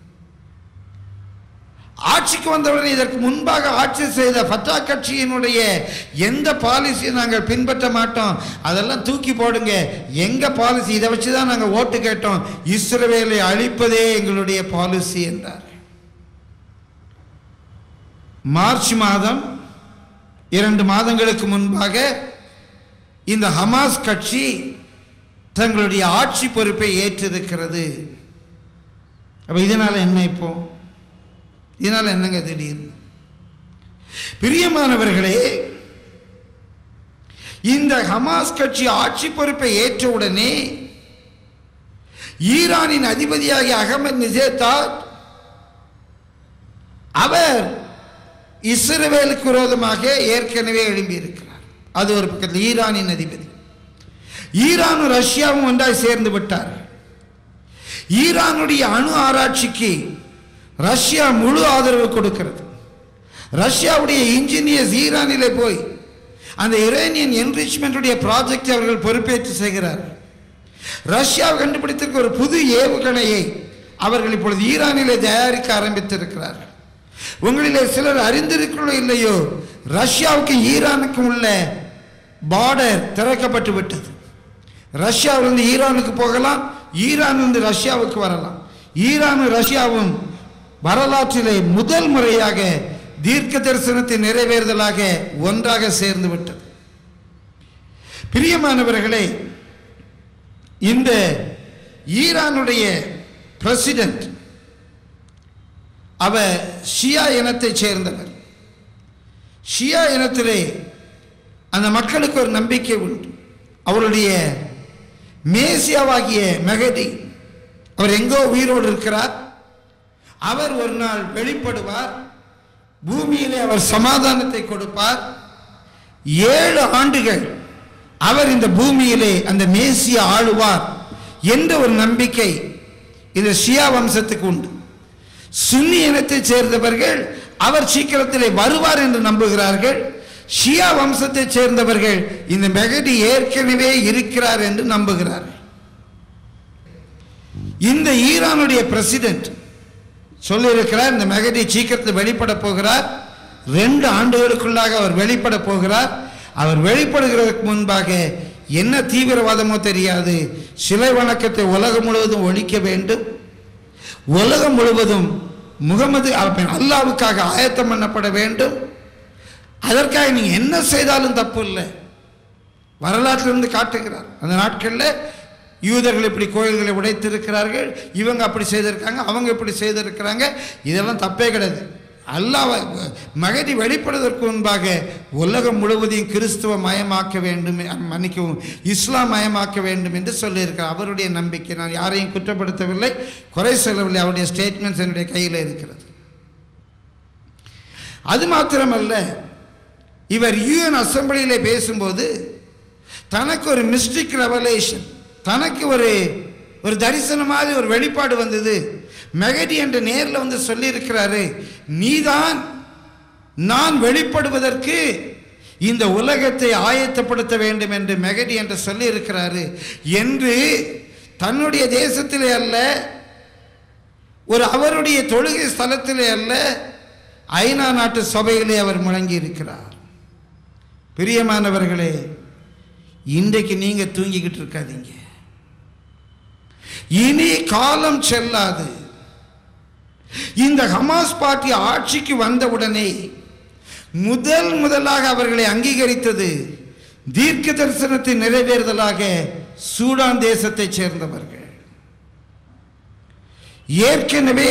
ஆட்சிக்கு வந்தவுடனே இதற்கு முன்பாக ஆட்சி செய்த ஃபத்தா கட்சியினுடைய எந்த பாலிசியை நாங்கள் பின்பற்ற மாட்டோம் அதெல்லாம் தூக்கி போடுங்க எங்க பாலிசி இதை வச்சு தான் நாங்கள் ஓட்டு கேட்டோம் இஸ்ரவேலை அழிப்பதே எங்களுடைய பாலிசி என்றார் மார்ச் மாதம் இரண்டு மாதங்களுக்கு முன்பாக இந்த ஹமாஸ் கட்சி தங்களுடைய ஆட்சி பொறுப்பை ஏற்றிருக்கிறது அப்ப இதனால என்ன இப்போ இதனால என்னங்க திடீர்னு பிரியமானவர்களே இந்த ஹமாஸ் கட்சி ஆட்சி பொறுப்பை ஏற்ற உடனே ஈரானின் அதிபதியாகிய அகமது நிஜேத்தாத் அவர் இஸ்ரவேலுக்கு விரோதமாக ஏற்கனவே எழும்பியிருக்கிறார் அது ஒரு பக்கத்தில் ஈரானின் அதிபதி ஈரானும் ரஷ்யாவும் ஒன்றாய் சேர்ந்து விட்டார்கள் ஈரானுடைய அணு ஆராய்ச்சிக்கு ரஷ்யா முழு ஆதரவு கொடுக்கிறது ரஷ்யாவுடைய இன்ஜினியர்ஸ் ஈரானிலே போய் அந்த யுரேனியன் என்ரிச்மெண்ட்டுடைய ப்ராஜெக்ட் அவர்கள் பொறுப்பேற்று செய்கிறார்கள் ரஷ்யா கண்டுபிடித்திருக்க ஒரு புது ஏவுகணையை அவர்கள் இப்பொழுது ஈரானிலே தயாரிக்க ஆரம்பித்திருக்கிறார்கள் உங்களிலே சிலர் அறிந்திருக்கிறோ இல்லையோ ரஷ்யாவுக்கும் ஈரானுக்கும் உள்ள பார்டர் திறக்கப்பட்டு விட்டது ரஷ்யாவிலிருந்து ஈரானுக்கு போகலாம் ஈரானிலிருந்து ரஷ்யாவுக்கு வரலாம் ஈரானும் ரஷ்யாவும் வரலாற்றிலே முதல் முறையாக தீர்க்க தரிசனத்தை நிறைவேறுதலாக ஒன்றாக சேர்ந்து விட்டது பிரியமானவர்களே இந்த ஈரானுடைய பிரசிடென்ட் அவர் ஷியா இனத்தைச் சேர்ந்தவர் ஷியா இனத்திலே அந்த மக்களுக்கு ஒரு நம்பிக்கை உண்டு அவருடைய மேசியாவாகிய மெகதி அவர் எங்கோ உயிரோடு இருக்கிறார் அவர் ஒரு நாள் வெளிப்படுவார் பூமியிலே அவர் சமாதானத்தை கொடுப்பார் ஏழு ஆண்டுகள் அவர் இந்த பூமியிலே அந்த மேசிய ஆளுவார் என்ற ஒரு நம்பிக்கை இந்த ஷியா வம்சத்துக்கு உண்டு சுன்னி இனத்தைச் சேர்ந்தவர்கள் அவர் சீக்கிரத்திலே வருவார் என்று நம்புகிறார்கள் ஷியா வம்சத்தைச் சேர்ந்தவர்கள் இந்த மெகடி ஏற்கனவே இருக்கிறார் என்று நம்புகிறார்கள் இந்த ஈரானுடைய பிரசிடென்ட் சொல்லியிருக்கிறார் இந்த மெகடி சீக்கிரத்தில் வெளிப்பட போகிறார் ரெண்டு ஆண்டுகளுக்குள்ளாக அவர் வெளிப்பட போகிறார் அவர் வெளிப்படுகிறதுக்கு முன்பாக என்ன தீவிரவாதமோ தெரியாது சிலை வணக்கத்தை உலகம் முழுவதும் ஒழிக்க வேண்டும் உலகம் முழுவதும் முகமது அல்லாவுக்காக ஆயத்தம் பண்ணப்பட வேண்டும் அதற்காக நீங்க என்ன செய்தாலும் தப்பு இல்லை வரலாற்றிலிருந்து காட்டுகிறார் அந்த நாட்களில் யூதர்கள் இப்படி கோயில்களை உடைத்திருக்கிறார்கள் இவங்க அப்படி செய்திருக்காங்க அவங்க இப்படி செய்திருக்கிறாங்க இதெல்லாம் தப்பே கிடையாது அல்லாஹ் மகதி வெளிப்படுவதற்கு முன்பாக உலகம் முழுவதையும் கிறிஸ்துவ மயமாக்க வேண்டும் மன்னிக்கவும் இஸ்லாம் மயமாக்க வேண்டும் என்று சொல்லியிருக்கிறார் அவருடைய நம்பிக்கை நான் யாரையும் குற்றப்படுத்தவில்லை குறை சொல்லவில்லை அவருடைய ஸ்டேட்மெண்ட்ஸ் என்னுடைய கையில் இருக்கிறது அது மாத்திரமல்ல இவர் யூஎன் அசம்பிளியிலே பேசும்போது தனக்கு ஒரு மிஸ்டிக் ரெவலேஷன் தனக்கு ஒரு ஒரு தரிசனம் மாதிரி ஒரு வெளிப்பாடு வந்தது மெகடி என்று நேரில் வந்து சொல்லியிருக்கிறாரு நீதான் நான் வெளிப்படுவதற்கு இந்த உலகத்தை ஆயத்தப்படுத்த வேண்டும் என்று மெகடி என்று சொல்லியிருக்கிறாரு என்று தன்னுடைய தேசத்திலே அல்ல ஒரு அவருடைய தொழுகை ஸ்தலத்திலே அல்ல ஐநா நாட்டு சபையிலே அவர் முழங்கி இருக்கிறார் பிரியமானவர்களே இன்றைக்கு நீங்க தூங்கிக்கிட்டு இருக்காதீங்க இனி காலம் செல்லாது இந்த ஹமாஸ் பார்ட்டி ஆட்சிக்கு வந்தவுடனே முதல் முதலாக அவர்களை அங்கீகரித்தது தீர்க்க தரிசனத்தை நிறைவேறுதலாக சூடான் தேசத்தைச் சேர்ந்தவர்கள் ஏற்கனவே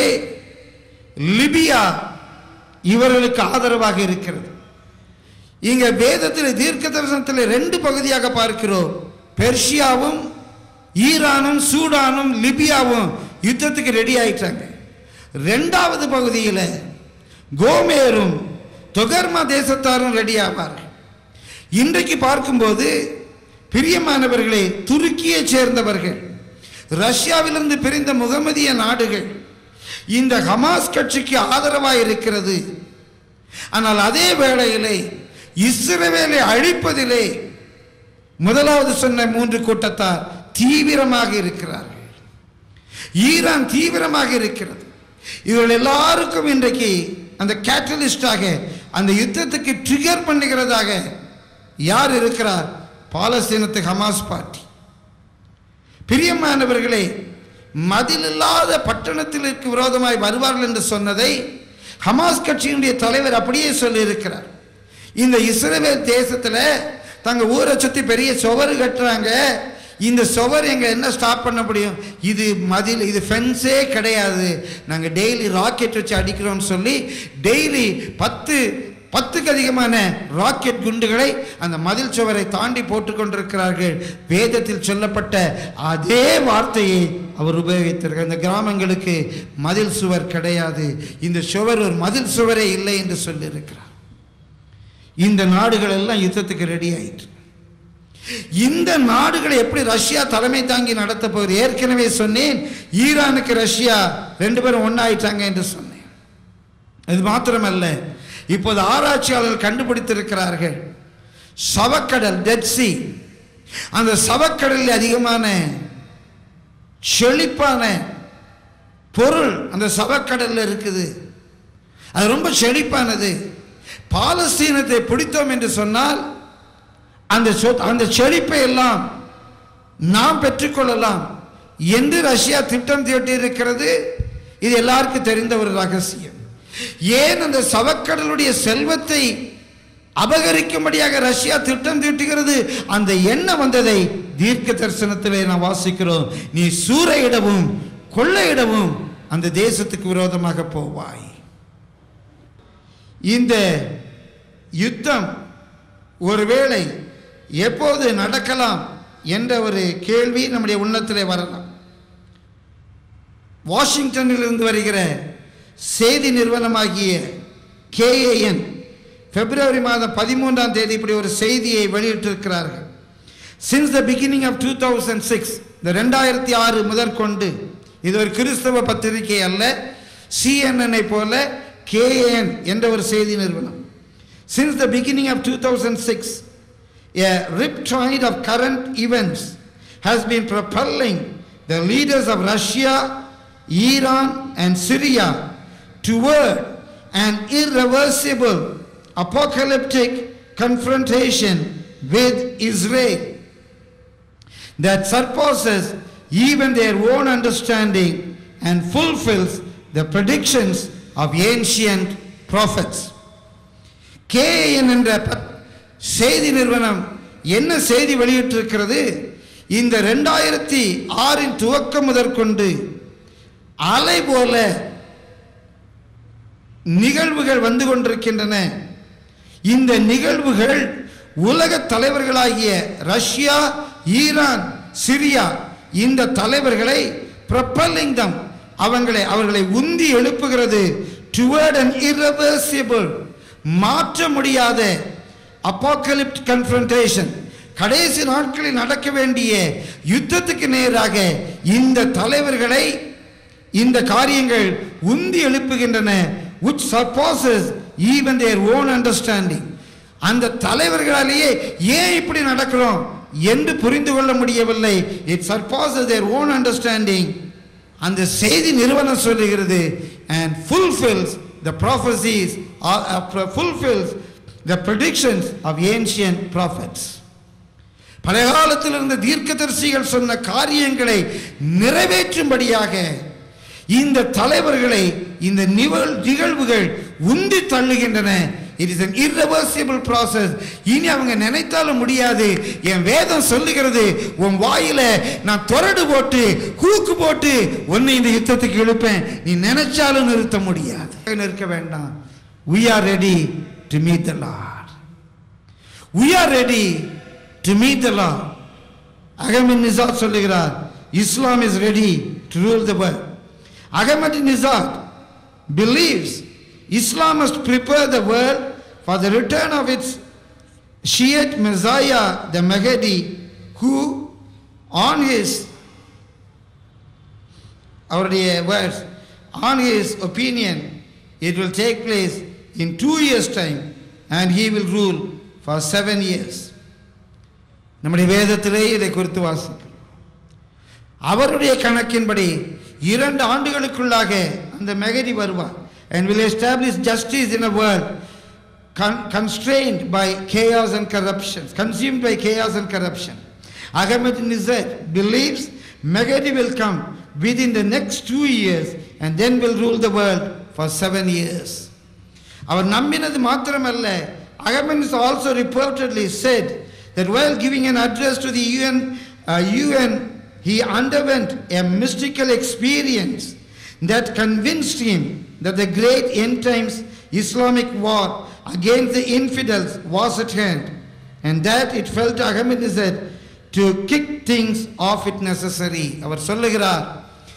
லிபியா இவர்களுக்கு ஆதரவாக இருக்கிறது இங்க வேதத்தில் தீர்க்க தரிசனத்தில் ரெண்டு பகுதியாக பார்க்கிறோம் பெர்ஷியாவும் ஈரானும் சூடானும் லிபியாவும் யுத்தத்துக்கு ரெடி ஆயிட்டாங்க ரெண்டாவது பகுதியில் கோமேரும் தொகர்மா தேசத்தாரும் ரெடி ஆவார்கள் இன்றைக்கு பார்க்கும்போது பிரியமானவர்களே துருக்கியை சேர்ந்தவர்கள் ரஷ்யாவிலிருந்து பிரிந்த முகமதிய நாடுகள் இந்த ஹமாஸ் கட்சிக்கு ஆதரவாக இருக்கிறது ஆனால் அதே வேளையிலே இஸ்ரவேலை அழிப்பதிலே முதலாவது சொன்ன மூன்று கூட்டத்தார் தீவிரமாக இருக்கிறார்கள் ஈரான் தீவிரமாக இருக்கிறது இவர்கள் எல்லாருக்கும் இன்றைக்கு அந்த கேட்டலிஸ்டாக அந்த யுத்தத்துக்கு ட்ரிகர் பண்ணுகிறதாக யார் இருக்கிறார் பாலஸ்தீனத்து ஹமாஸ் பார்ட்டி பிரியமானவர்களே மதில் இல்லாத பட்டணத்திற்கு விரோதமாய் வருவார்கள் என்று சொன்னதை ஹமாஸ் கட்சியினுடைய தலைவர் அப்படியே சொல்லியிருக்கிறார் இந்த இஸ்ரேல் தேசத்தில் தங்க ஊரை சுற்றி பெரிய சுவர் கட்டுறாங்க இந்த சுவர் எங்க என்ன ஸ்டாப் பண்ண முடியும் இது மதில் இது ஃபென்ஸே கிடையாது நாங்கள் டெய்லி ராக்கெட் வச்சு அடிக்கிறோம்னு சொல்லி டெய்லி பத்து பத்துக்கு அதிகமான ராக்கெட் குண்டுகளை அந்த மதில் சுவரை தாண்டி போட்டுக்கொண்டிருக்கிறார்கள் வேதத்தில் சொல்லப்பட்ட அதே வார்த்தையை அவர் உபயோகித்திருக்கிறார் இந்த கிராமங்களுக்கு மதில் சுவர் கிடையாது இந்த சுவர் ஒரு மதில் சுவரே இல்லை என்று சொல்லியிருக்கிறார் இந்த நாடுகள் எல்லாம் யுத்தத்துக்கு ரெடி ஆயிற்று இந்த நாடுகளை எப்படி ரஷ்யா தலைமை தாங்கி நடத்த போகுது ஏற்கனவே சொன்னேன் ஈரானுக்கு ரஷ்யா ரெண்டு பேரும் ஒன்னாயிட்டாங்க என்று சொன்னேன் இது மாத்திரமல்ல இப்போது ஆராய்ச்சியாளர்கள் கண்டுபிடித்திருக்கிறார்கள் சவக்கடல் டெட் சி அந்த சவக்கடலில் அதிகமான செழிப்பான பொருள் அந்த சவக்கடலில் இருக்குது அது ரொம்ப செழிப்பானது பாலஸ்தீனத்தை பிடித்தோம் என்று சொன்னால் அந்த சொ- அந்த செழிப்பை எல்லாம் நாம் பெற்றுக்கொள்ளலாம் என்று ரஷ்யா திட்டம் தீட்டி இருக்கிறது இது எல்லாருக்கும் தெரிந்த ஒரு ரகசியம் ஏன் அந்த சவக்கடலுடைய செல்வத்தை அபகரிக்கும்படியாக ரஷ்யா திட்டம் தீட்டுகிறது அந்த எண்ணம் வந்ததை தீர்க்க தரிசனத்திலே நாம் வாசிக்கிறோம் நீ சூறையிடவும் கொள்ளையிடவும் அந்த தேசத்துக்கு விரோதமாக போவாய் இந்த யுத்தம் ஒருவேளை எப்போது நடக்கலாம் என்ற ஒரு கேள்வி நம்முடைய உள்ளத்திலே வரலாம் வாஷிங்டனில் இருந்து வருகிற செய்தி நிறுவனமாகிய கேஏஎன் பிப்ரவரி மாதம் பதிமூன்றாம் தேதி இப்படி ஒரு செய்தியை வெளியிட்டிருக்கிறார்கள் since the beginning of two thousand six இந்த ரெண்டாயிரத்தி ஆறு முதற்கொண்டு இது ஒரு கிறிஸ்தவ பத்திரிகை அல்ல சிஎன்என்ஐ போல கேஏஎன் என்ற ஒரு செய்தி நிறுவனம் since the beginning of two thousand six A riptide of current events has been propelling the leaders of Russia, Iran, and Syria toward an irreversible apocalyptic confrontation with Israel that surpasses even their own understanding and fulfills the predictions of ancient prophets. KN என்ற ப- செய்தி நிறுவனம் என்ன செய்தி வெளியிட்டிருக்கிறது இந்த ரெண்டாயிரத்தி ஆறின் துவக்கம் முதற்கொண்டு அலை போல நிகழ்வுகள் வந்து கொண்டிருக்கின்றன இந்த நிகழ்வுகள் உலக தலைவர்களாகிய ரஷ்யா ஈரான் சிரியா இந்த தலைவர்களை propelling them அவங்களை அவர்களை உந்தி எழுப்புகிறது toward an irreversible மாற்ற முடியாத அப்பாக்கலிப்ட் கன்ஃபரன்டேஷன் கடைசி நாட்களில் நடக்க வேண்டிய யுத்தத்துக்கு நேராக இந்த தலைவர்களை இந்த காரியங்கள் உந்தி எழுப்புகின்றன which surpasses even their own understanding அந்த தலைவர்களாலேயே ஏன் இப்படி நடக்கிறோம் என்று புரிந்து கொள்ள முடியவில்லை it surpasses their own understanding அந்த செய்தி நிறுவனம் சொல்லுகிறது and fulfills the prophecies or uh, fulfills the predictions of ancient prophets பழைய காலத்தில் இருந்த தீர்க்கதரிசிகள் சொன்ன காரியங்களை நிறைவேற்றும்படியாக இந்த தலைவர்களை இந்த நிகழ் நிகழ்வுகள் உந்தி தள்ளுகின்றன it is an irreversible process இனி அவங்க நினைத்தாலும் முடியாது என் வேதம் சொல்லுகிறது உன் வாயில நான் தொரடு போட்டு கூக்கு போட்டு உன்னை இந்த யுத்தத்துக்கு இழுப்பேன் நீ நினைச்சாலும் நிறுத்த முடியாது நிற்க வேண்டாம் we are ready to meet the lord we are ready to meet the lord Ahmadinejad சொல்லுகிறார் Islam is ready to rule the world Ahmadinejad believes Islam must prepare the world for the return of its Shiite Messiah, the Mahdi, who on his அவருடைய words on his opinion it will take place in two years time and he will rule for seven years நம்முடைய வேதத்திலே இதை குறித்து வாசிக்கிறோம் அவருடைய கணக்கின்படி இரண்டு ஆண்டுகளுக்குள்ளாக அந்த மெகடி வருவார் and will establish justice in a world con- constrained by chaos and corruption, consumed by chaos and corruption. Ahmadinejad believes Megadi will come within the next two years and then will rule the world for seven years. அவர் நம்பினது மாத்திரமல்ல அகமன்ஸ் also reportedly said that while giving an address to the UN, uh, UN he underwent a mystical experience that convinced him that the great end times Islamic war against the infidels was at hand, and that it fell to Ahmadinejad to kick things off if necessary. அவர் சொல்லுகிறார்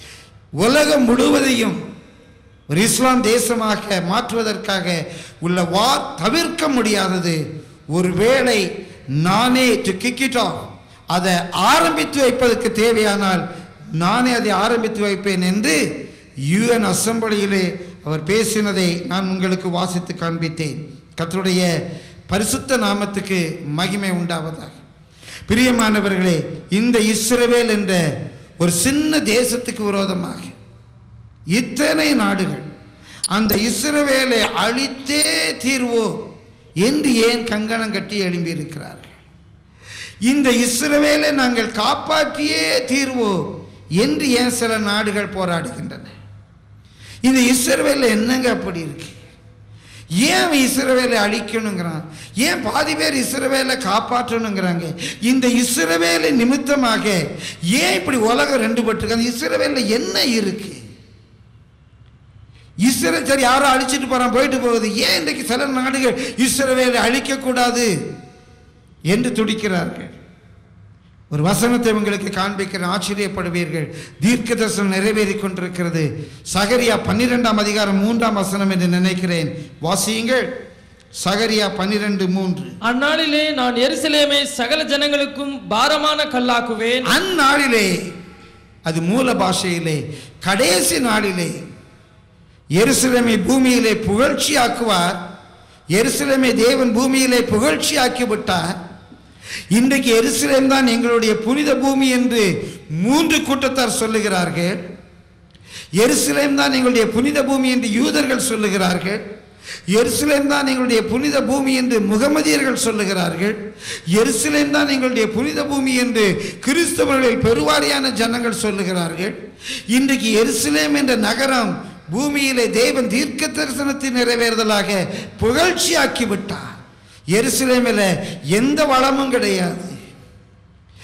உலகம் முழுவதையும் ஒரு இஸ்லாம் தேசமாக மாற்றுவதற்காக உள்ள வார் தவிர்க்க முடியாதது ஒருவேளை நானே டு கிக் இட் ஆஃப் அதை ஆரம்பித்து வைப்பதற்கு தேவையானால் நானே அதை ஆரம்பித்து வைப்பேன் என்று யுஎன் அசம்பிளியிலே அவர் பேசினதை நான் உங்களுக்கு வாசித்து காண்பித்தேன் கர்த்தருடைய பரிசுத்த நாமத்துக்கு மகிமை உண்டாவதாக பிரியமானவர்களே இந்த இஸ்ரவேல் என்ற ஒரு சின்ன தேசத்துக்கு விரோதமாக இத்தனை நாடுகள் அந்த இஸ்ரவேலை அழித்தே தீர்வோ என்று ஏன் கங்கணம் கட்டி எழும்பி இருக்கிறார்கள் இந்த இஸ்ரவேலை நாங்கள் காப்பாற்றியே தீர்வோ என்று ஏன் சில நாடுகள் போராடுகின்றன இந்த இஸ்ரவேல என்னங்க அப்படி இருக்கு ஏன் அவன் இஸ்ரவேலை அழிக்கணுங்கிறான் ஏன் பாதி பேர் இஸ்ரவேலை காப்பாற்றணுங்கிறாங்க இந்த இஸ்ரவேலை நிமித்தமாக ஏன் இப்படி உலகம் ரெண்டு பட்டிருக்கு அந்த இஸ்ரவேல என்ன இருக்கு இஸ்ரே சரி யாரோ அழிச்சிட்டு போறான் போயிட்டு போகுது ஏன் இன்றைக்கு சில நாடுகள் இஸ்ரவேலை அழிக்கக்கூடாது என்று துடிக்கிறார்கள் ஒரு வசனத்தை உங்களுக்கு காண்பிக்கிற ஆச்சரியப்படுவீர்கள் தீர்க்க தரிசனம் நிறைவேறி கொண்டிருக்கிறது சகரியா பன்னிரெண்டாம் அதிகாரம் மூன்றாம் வசனம் என்று நினைக்கிறேன் வாசியுங்கள் சகரியா பன்னிரெண்டு மூன்று அந்நாளிலே நான் எருசலேமை சகல ஜனங்களுக்கும் பாரமான கல்லாக்குவேன் அந்நாளிலே அது மூல பாஷையிலே கடைசி நாளிலே எருசலேமை பூமியிலே புகழ்ச்சியாக்குவார் எருசலேமை தேவன் பூமியிலே புகழ்ச்சியாக்கி விட்டார் இன்றைக்கு எருசலேம் தான் எங்களுடைய புனித பூமி என்று மூன்று கூட்டத்தார் சொல்லுகிறார்கள் எருசலேம் தான் எங்களுடைய புனித பூமி என்று யூதர்கள் சொல்லுகிறார்கள் எருசலேம் தான் எங்களுடைய புனித பூமி என்று முகமதியர்கள் சொல்லுகிறார்கள் எருசலேம் தான் எங்களுடைய புனித பூமி என்று கிறிஸ்தவர்களில் பெருவாரியான ஜனங்கள் சொல்லுகிறார்கள் இன்றைக்கு எருசலேம் என்ற நகரம் பூமியிலே தேவன் தீர்க்க தரிசனத்தை நிறைவேறுதலாக புகழ்ச்சியாக்கி விட்டார் எருசலேமில் எந்த வளமும் கிடையாது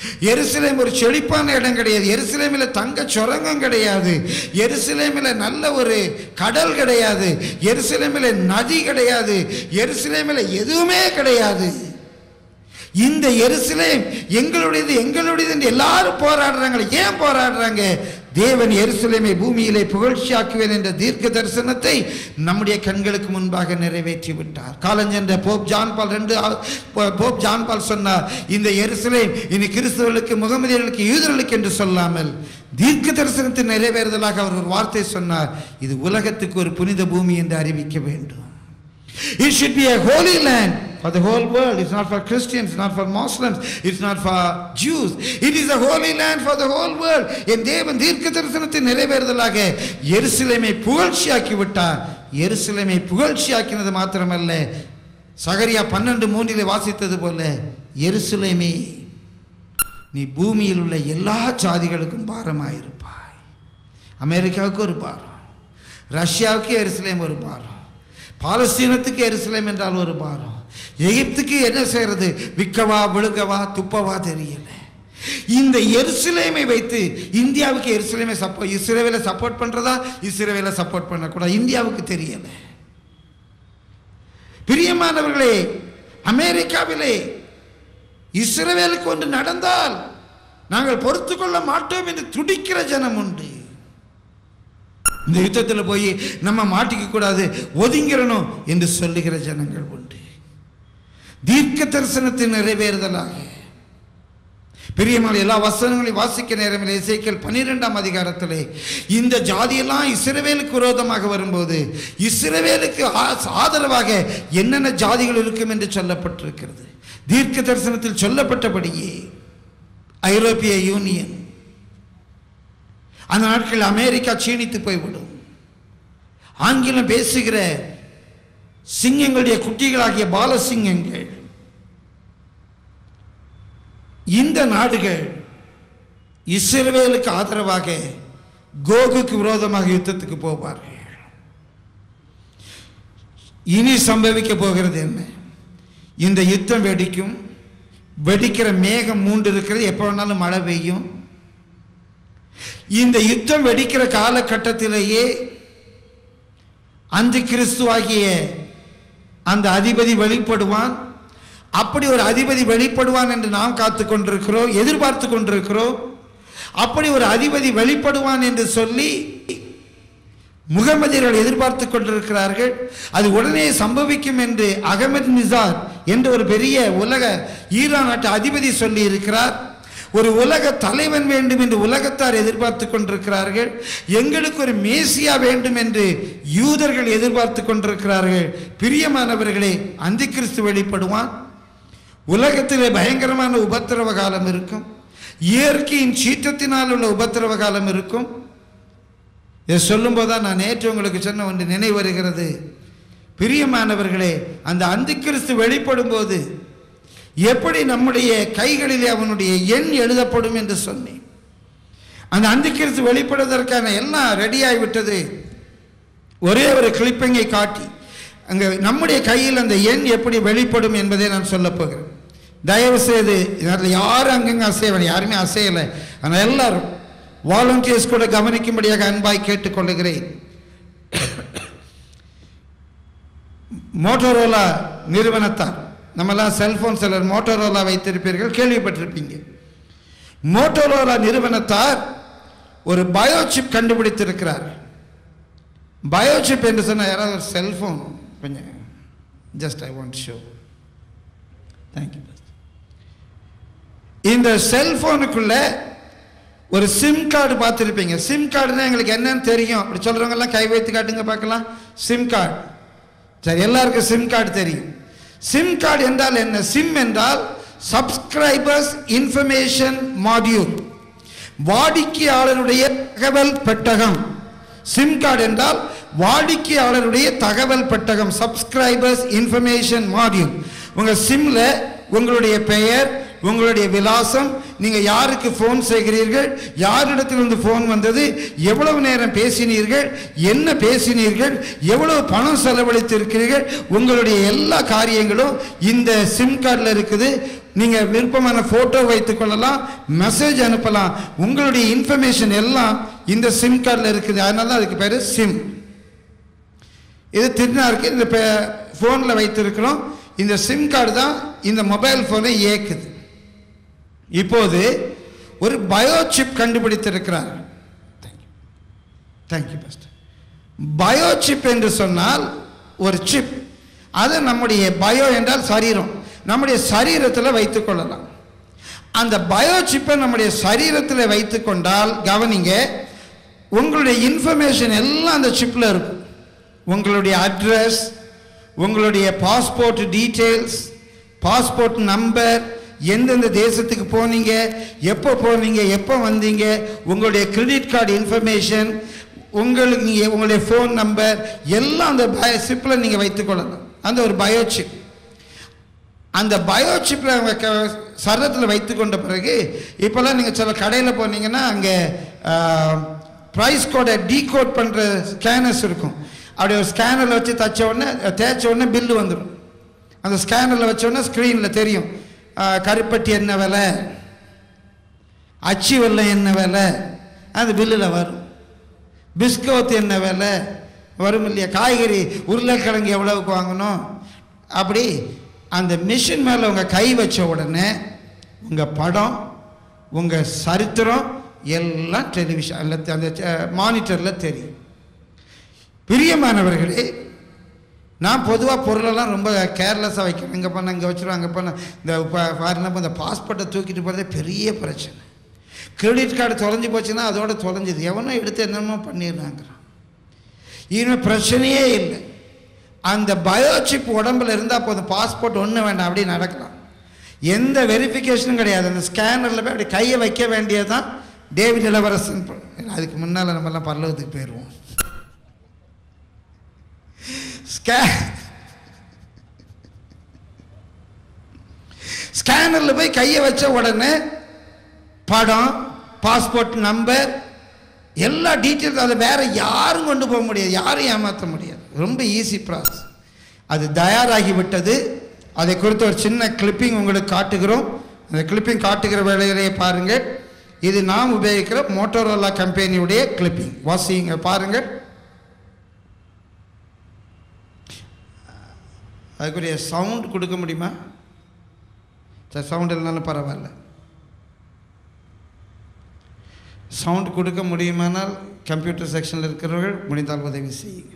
எருசலேம் ஒரு செழிப்பான இடம் கிடையாது எருசலேமில் தங்க சுரங்கம் கிடையாது எருசலேமில் நல்ல ஒரு கடல் கிடையாது எருசலேமில் நதி கிடையாது எருசலேமில் எதுவுமே கிடையாது இந்த எருசலேம் எங்களுடையது எங்களுடையது என்று எல்லாரும் போராடுறாங்க ஏன் போராடுறாங்க தேவன் எருசலேமை பூமியிலே புகழ்ச்சியாக்குவேன் என்ற தீர்க்க தரிசனத்தை நம்முடைய கண்களுக்கு முன்பாக நிறைவேற்றி விட்டார் காலஞ்சென்ற போப் ஜான் பால் ரெண்டு ஆ- போ- போப் ஜான் பால் சொன்னார் இந்த எருசலேம் இனி கிறிஸ்தவர்களுக்கு முகமதியர்களுக்கு யூதர்களுக்கு என்று சொல்லாமல் தீர்க்க தரிசனத்தை நிறைவேறுதலாக அவர் ஒரு வார்த்தை சொன்னார் இது உலகத்துக்கு ஒரு புனித பூமி என்று அறிவிக்க வேண்டும் It should be a holy land for the whole world. It's not for Christians, not for Muslims, it's not for Jews. It is a holy land for the whole world. என் தேவன் தீர்க்க தரிசனத்தை நிறைவேறுதலாக எருசலேமை புகழ்ச்சியாக்கி விட்டார் எருசலேமை புகழ்ச்சியாக்கினது மாத்திரமல்ல சகரியா பன்னெண்டு மூன்றிலே வாசித்தது போல எருசலேமே நீ பூமியில் உள்ள எல்லா ஜாதிகளுக்கும் பாரமாயிருப்பாய் அமெரிக்காவுக்கு ஒரு பாரம் ரஷ்யாவுக்கு எருசலேம் ஒரு பாரம் பாலஸ்தீனத்துக்கு எருசலேம் என்றால் ஒரு பாரம் எகிப்துக்கு என்ன செய்யறது விற்கவா விழுகவா துப்பவா தெரியல இந்த எருசலேமை வைத்து இந்தியாவுக்கு எருசலேமை சப்போ இஸ்ரேவேலை சப்போர்ட் பண்றதா இஸ்ரேவேலை சப்போர்ட் பண்ணக்கூடாது இந்தியாவுக்கு தெரியல பிரியமானவர்களே அமெரிக்காவிலே இஸ்ரவேலுக்கு ஒன்று நடந்தால் நாங்கள் பொறுத்து கொள்ள மாட்டோம் என்று துடிக்கிற ஜனம் உண்டு இந்த யுத்தத்தில் போய் நம்ம மாட்டிக்க கூடாது ஒதுங்கிறணும் என்று சொல்லுகிற ஜனங்கள் உண்டு தீர்க்க தரிசனத்தை நிறைவேறுதலாக பெரியமான எல்லா வசனங்களையும் வாசிக்க நேரமில்லை இசைக்கல் பன்னிரெண்டாம் அதிகாரத்திலே இந்த ஜாதியெல்லாம் இஸ்ரவேலுக்கு விரோதமாக வரும்போது இஸ்ரவேலுக்கு ஆ- ஆதரவாக என்னென்ன ஜாதிகள் இருக்கும் என்று சொல்லப்பட்டிருக்கிறது தீர்க்க தரிசனத்தில் சொல்லப்பட்டபடியே ஐரோப்பிய யூனியன் அந்த நாட்களில் அமெரிக்கா சீனித்து போய்விடும் ஆங்கிலம் பேசுகிற சிங்கங்களுடைய குட்டிகளாகிய பாலசிங்கங்கள் இந்த நாடுகள் இஸ்ரவேலுக்கு ஆதரவாக கோகுக்கு விரோதமாக யுத்தத்துக்கு போவார்கள் இனி சம்பவிக்க போகிறது என்ன இந்த யுத்தம் வெடிக்கும் வெடிக்கிற மேகம் மூண்டு இருக்கிறது எப்போ வேணாலும் மழை பெய்யும் இந்த யுத்தம் வெடிக்கிற காலகட்டத்திலேயே அந்த கிறிஸ்துவாகிய அந்த அதிபதி வெளிப்படுவான் அப்படி ஒரு அதிபதி வெளிப்படுவான் என்று நாம் காத்து கொண்டிருக்கிறோம் எதிர்பார்த்து கொண்டிருக்கிறோம் அப்படி ஒரு அதிபதி வெளிப்படுவான் என்று சொல்லி முகமதியர்கள் எதிர்பார்த்து கொண்டிருக்கிறார்கள் அது உடனே சம்பவிக்கும் என்று அகமது நிசார் என்ற ஒரு பெரிய உலக ஈரான் நாட்டு அதிபதி சொல்லி இருக்கிறார் ஒரு உலக தலைவன் வேண்டும் என்று உலகத்தார் எதிர்பார்த்து கொண்டிருக்கிறார்கள் எங்களுக்கு ஒரு மேசியா வேண்டும் என்று யூதர்கள் எதிர்பார்த்து கொண்டிருக்கிறார்கள் பிரியமானவர்களே அந்தி கிறிஸ்து வெளிப்படுவான் உலகத்திலே பயங்கரமான உபத்திரவ காலம் இருக்கும் இயற்கையின் சீற்றத்தினால் உள்ள உபத்திரவ காலம் இருக்கும் இதை சொல்லும்போது தான் நான் நேற்று உங்களுக்கு சொன்ன ஒன்று நினைவு வருகிறது பிரியமானவர்களே அந்த அந்திக்கிறிஸ்து வெளிப்படும் போது எப்படி நம்முடைய கைகளிலே அவனுடைய எண் எழுதப்படும் என்று சொன்னேன் அந்த அந்திக்கிறிஸ்து வெளிப்படுவதற்கான எல்லாம் ரெடியாகி விட்டது ஒரே ஒரு கிளிப்பிங்கை காட்டி அங்கே நம்முடைய கையில் அந்த எண் எப்படி வெளிப்படும் என்பதை நான் சொல்லப் போகிறேன் தயவு செய்து அதில் யாரும் அங்கங்கே அசையவில்லை யாருமே அசையலை ஆனால் எல்லாரும் வாலண்டியர்ஸ் கூட கவனிக்கும்படியாக அன்பாய் கேட்டுக்கொள்ளுகிறேன் மோட்டோரோலா நிறுவனத்தார் நம்மெல்லாம் செல்போன் சிலர் மோட்டோரோலா வைத்திருப்பீர்கள் கேள்விப்பட்டிருப்பீங்க மோட்டோரோலா நிறுவனத்தார் ஒரு பயோசிப் கண்டுபிடித்திருக்கிறார் பயோசிப் என்று சொன்ன யாராவது ஒரு செல்போன் கொஞ்சம் just I want show thank you இந்த செல்போனுக்குள்ள ஒரு சிம் கார்டு பார்த்துருப்பீங்க சிம் கார்டுனா எங்களுக்கு என்னன்னு தெரியும் அப்படி சொல்றவங்க எல்லாம் கை வைத்து காட்டுங்க பார்க்கலாம் சிம் கார்டு சரி எல்லாருக்கும் சிம் கார்டு தெரியும் சிம் கார்டு என்றால் என்ன சிம் என்றால் சப்ஸ்கிரைபர்ஸ் இன்ஃபர்மேஷன் மாடியூல் வாடிக்கையாளருடைய தகவல் பெட்டகம் சிம் கார்டு என்றால் வாடிக்கையாளருடைய தகவல் பெட்டகம் சப்ஸ்கிரைபர்ஸ் இன்ஃபர்மேஷன் மாடியூல் உங்க சிம்ல உங்களுடைய பெயர் உங்களுடைய விலாசம் நீங்கள் யாருக்கு ஃபோன் செய்கிறீர்கள் யாரிடத்திலிருந்து ஃபோன் வந்தது எவ்வளவு நேரம் பேசினீர்கள் என்ன பேசினீர்கள் எவ்வளவு பணம் செலவழித்திருக்கிறீர்கள் உங்களுடைய எல்லா காரியங்களும் இந்த சிம் கார்டில் இருக்குது நீங்கள் விருப்பமான ஃபோட்டோ வைத்துக் கொள்ளலாம் மெசேஜ் அனுப்பலாம் உங்களுடைய இன்ஃபர்மேஷன் எல்லாம் இந்த சிம் கார்டில் இருக்குது அதனால தான் அதுக்கு பேர் சிம் இது திருநாருக்கு இந்த ஃபோனில் வைத்திருக்கிறோம் இந்த சிம் கார்டு தான் இந்த மொபைல் ஃபோனை இயக்குது இப்போது ஒரு பயோசிப் கண்டுபிடித்திருக்கிறார் தேங்க்யூ பாஸ்டர் பயோசிப் என்று சொன்னால் ஒரு சிப் அது நம்முடைய பயோ என்றால் சரீரம் நம்முடைய சரீரத்தில் வைத்துக் கொள்ளலாம் அந்த பயோசிப்பை நம்முடைய சரீரத்தில் வைத்துக் கொண்டால் கவனிங்க உங்களுடைய இன்ஃபர்மேஷன் எல்லாம் அந்த சிப்பில் இருக்கும் உங்களுடைய அட்ரஸ் உங்களுடைய பாஸ்போர்ட் டீட்டெயில்ஸ் பாஸ்போர்ட் நம்பர் எந்தெந்த தேசத்துக்கு போனீங்க எப்போ போனீங்க எப்போ வந்தீங்க உங்களுடைய கிரெடிட் கார்டு இன்ஃபர்மேஷன் உங்களுக்கு நீங்கள் உங்களுடைய ஃபோன் நம்பர் எல்லாம் அந்த பய சிப்பில் நீங்கள் வைத்துக்கொள்ளலாம் அந்த ஒரு பயோசிப் அந்த பயோசிப்பில் அவங்க க சரத்தில் வைத்து கொண்ட பிறகு இப்போல்லாம் நீங்கள் சில கடையில் போனீங்கன்னா அங்கே ப்ரைஸ் கோடை டீகோட் பண்ணுற ஸ்கேனர்ஸ் இருக்கும் அப்படி ஒரு ஸ்கேனரில் வச்சு தச்ச உடனே தேய்ச்ச உடனே பில்லு வந்துடும் அந்த ஸ்கேனரில் வச்ச உடனே ஸ்க்ரீனில் தெரியும் ஆ, கருப்பட்டி என்ன விலை அச்சு வெல்லம் என்ன விலை அந்த பில்லில் வரும் பிஸ்கோத் என்ன விலை வரும் இல்லையா காய்கறி உருளைக்கிழங்கு எவ்வளவுக்கு வாங்கணும் அப்படி அந்த மிஷின் மேலே உங்கள் கை வச்ச உடனே உங்கள் படம் உங்கள் சரித்திரம் எல்லாம் டெலிவிஷன் அந்த மானிட்டரில் தெரியும் பிரியமானவர்களே நான் பொதுவாக பொருளெல்லாம் ரொம்ப கேர்லெஸ்ஸாக வைக்கிறேன் இங்கே பண்ண இங்கே வச்சுருவேன் அங்கே பண்ண இந்த ஃபாரினர் இந்த பாஸ்போர்ட்டை தூக்கிட்டு போகிறதே பெரிய பிரச்சனை கிரெடிட் கார்டு தொலைஞ்சு போச்சுன்னா அதோட தொலைஞ்சுது எவனோ எடுத்து என்னமோ பண்ணிடுறாங்கிறான் இனிமேல் பிரச்சனையே இல்லை அந்த பயோசிப் உடம்புல இருந்தால் போதும் பாஸ்போர்ட் ஒன்று வேண்டாம் அப்படி நடக்கலாம் எந்த வெரிஃபிகேஷனும் கிடையாது அந்த ஸ்கேனரில் போய் அப்படி கையை வைக்க வேண்டியதுதான் டேவிட் இளவரசன் ப- அதுக்கு முன்னால் நம்மலாம் பரலோகத்துக்கு போயிடுவோம் ஸ்கே ஸ்கேனரில் போய் கையை வச்ச உடனே படம் பாஸ்போர்ட் நம்பர் எல்லா டீட்டெயில்ஸ் அதை வேற யாரும் கொண்டு போக முடியாது யாரும் ஏமாற்ற முடியாது ரொம்ப ஈஸி ப்ராசஸ் அது தயாராகி விட்டது அதை குறித்து ஒரு சின்ன கிளிப்பிங் உங்களுக்கு காட்டுகிறோம் அந்த கிளிப்பிங் காட்டுகிற வேலையிலேயே பாருங்கள் இது நாம் உபயோகிக்கிற மோட்டோரோலா கம்பெனியுடைய கிளிப்பிங் வாசிங்க பாருங்கள் அதுக்குரிய சவுண்ட் கொடுக்க முடியுமா சரி சவுண்ட் இல்லைனாலும் பரவாயில்ல சவுண்ட் கொடுக்க முடியுமானால் கம்ப்யூட்டர் செக்ஷனில் இருக்கிறவர்கள் முடிந்தால் உதவி செய்யுங்க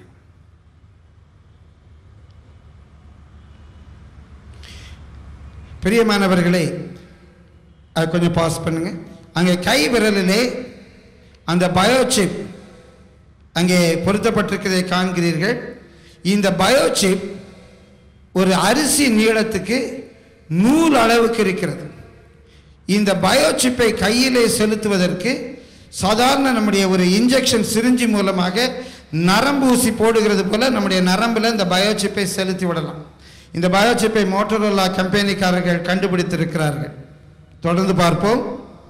பிரியமானவர்களே அதை கொஞ்சம் பாஸ் பண்ணுங்க அங்கே கை விரலிலே அந்த பயோசிப் அங்கே பொருத்தப்பட்டிருக்கிறதை காண்கிறீர்கள் இந்த பயோசிப் ஒரு அரிசி நீளத்துக்கு நூல் அளவுக்கு இருக்கிறது இந்த பயோசிப்பை கையிலே செலுத்துவதற்கு சாதாரண நம்முடைய ஒரு இன்ஜெக்ஷன் சிரிஞ்சி மூலமாக நரம்பு ஊசி போடுகிறது போல நம்முடைய நரம்பில் இந்த பயோசிப்பை செலுத்தி விடலாம் இந்த பயோசிப்பை மோட்டரோலா கம்பெனிக்காரர்கள் கண்டுபிடித்திருக்கிறார்கள் தொடர்ந்து பார்ப்போம்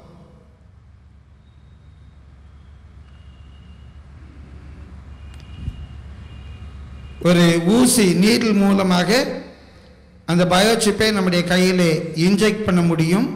ஒரு ஊசி நீடில் மூலமாக அந்த பயோசிப்பை நம்முடைய கையிலே இன்ஜெக்ட் பண்ண முடியும்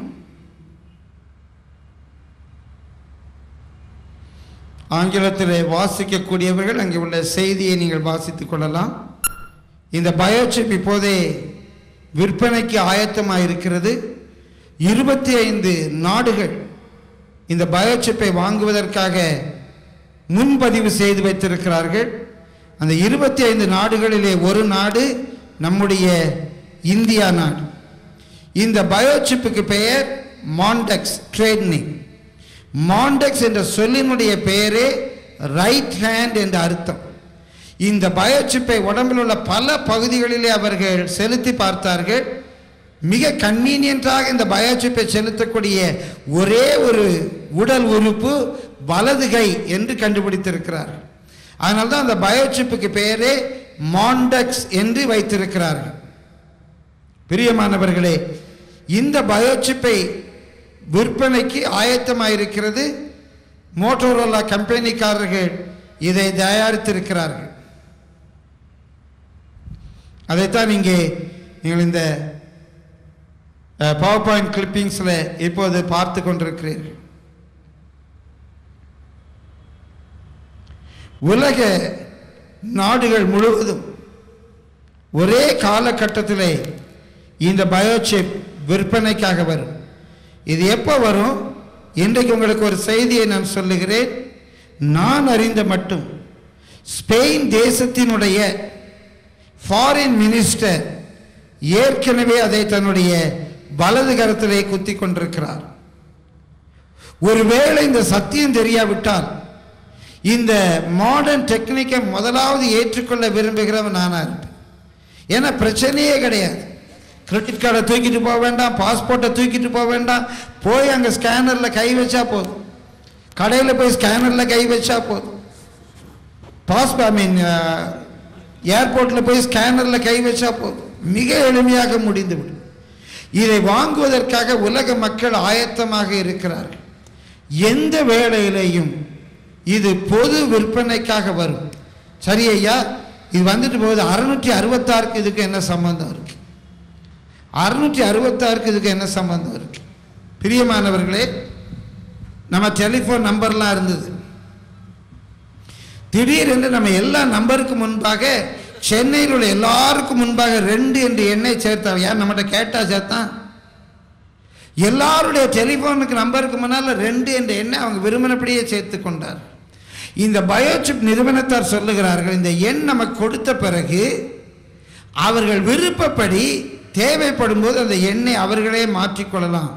ஆங்கிலத்தில் வாசிக்கக்கூடியவர்கள் அங்கே உள்ள செய்தியை நீங்கள் வாசித்துக் கொள்ளலாம் இந்த பயோசிப் இப்போதே விற்பனைக்கு ஆயத்தமாக இருக்கிறது இருபத்தி ஐந்து நாடுகள் இந்த பயோசிப்பை வாங்குவதற்காக முன்பதிவு செய்து வைத்திருக்கிறார்கள் அந்த இருபத்தி ஐந்து நாடுகளிலே ஒரு நாடு நம்முடைய இந்தியா நாடு இந்த பயோசிப்புக்கு பெயர் மாண்டெக்ஸ் ட்ரேட் நேம் மாண்டெக்ஸ் என்ற சொல்லினுடைய பெயரே ரைட் ஹேண்ட் என்ற அர்த்தம் இந்த பயோசிப்பை உடம்பில் உள்ள பல பகுதிகளிலே அவர்கள் செலுத்தி பார்த்தார்கள் மிக கன்வீனியன்ட்டாக இந்த பயோசிப்பை செலுத்தக்கூடிய ஒரே ஒரு உடல் உறுப்பு வலது கை என்று கண்டுபிடித்திருக்கிறார்கள் அதனால தான் அந்த பயோசிப்புக்கு பெயரே மாண்டெக்ஸ் என்று வைத்திருக்கிறார்கள் பிரியமானவர்களே இந்த பயோசிப்பை விற்பனைக்கு ஆயத்தமாயிருக்கிறது மோட்டோரோலா கம்பெனிக்காரர்கள் இதை தயாரித்திருக்கிறார்கள் அதைத்தான் இங்கே நீங்கள் இந்த பவர் பாயிண்ட் கிளிப்பிங்ஸில் இப்போது பார்த்து கொண்டிருக்கிறீர்கள் உலக நாடுகள் முழுவதும் ஒரே காலகட்டத்திலே இந்த பயோசிப் விற்பனைக்காக வரும் இது எப்போ வரும் இன்றைக்கு உங்களுக்கு ஒரு செய்தியை நான் சொல்லுகிறேன் நான் அறிந்த மட்டும் ஸ்பெயின் தேசத்தினுடைய ஃபாரின் மினிஸ்டர் ஏற்கனவே அதை தன்னுடைய வலது கரத்திலே குத்தி கொண்டிருக்கிறார் ஒருவேளை இந்த சத்தியம் தெரியாவிட்டால் இந்த மாடர்ன் டெக்னிக்கை முதலாவது ஏற்றுக்கொள்ள விரும்புகிறவன் நானா இருப்பேன் ஏன்னா பிரச்சனையே கிடையாது கிரெடிட் கார்டை தூக்கிட்டு போக வேண்டாம் பாஸ்போர்ட்டை தூக்கிட்டு போக வேண்டாம் போய் அங்கே ஸ்கேனரில் கை வச்சா போதும் கடையில் போய் ஸ்கேனரில் கை வச்சா போதும் பாஸ் ஐ மீன் ஏர்போர்ட்டில் போய் ஸ்கேனரில் கை வச்சா போதும் மிக எளிமையாக முடிந்துவிடும் இதை வாங்குவதற்காக உலக மக்கள் ஆயத்தமாக இருக்கிறார்கள் எந்த வேளையிலேயும் இது பொது விற்பனைக்காக வரும் சரி ஐயா இது வந்துட்டு போகுது அறுநூற்றி அறுபத்தாறுக்கு இதுக்கு என்ன சம்பந்தம் இருக்கு அறுநூற்றி அறுபத்தாறுக்கு இதுக்கு என்ன சம்பந்தம் இருக்கு பிரியமானவர்களே நம்ம டெலிஃபோன் நம்பர்லாம் இருந்தது திடீரென்று நம்ம எல்லா நம்பருக்கு முன்பாக சென்னையில் உள்ள எல்லாருக்கும் முன்பாக ரெண்டு என்று எண்ணை சேர்த்தாங்க யார் நம்மகிட்ட கேட்டா சேர்த்தான் எல்லாருடைய டெலிஃபோனுக்கு நம்பருக்கு முன்னால் ரெண்டு என்ற எண்ணை அவங்க விரும்பினபடியே சேர்த்து கொண்டார் இந்த பயோசிப் நிறுவனத்தார் சொல்லுகிறார்கள் இந்த எண் நமக்கு கொடுத்த பிறகு அவர்கள் விருப்பப்படி தேவைப்படும் போது அந்த எண்ணை அவர்களே மாற்றிக்கொள்ளலாம்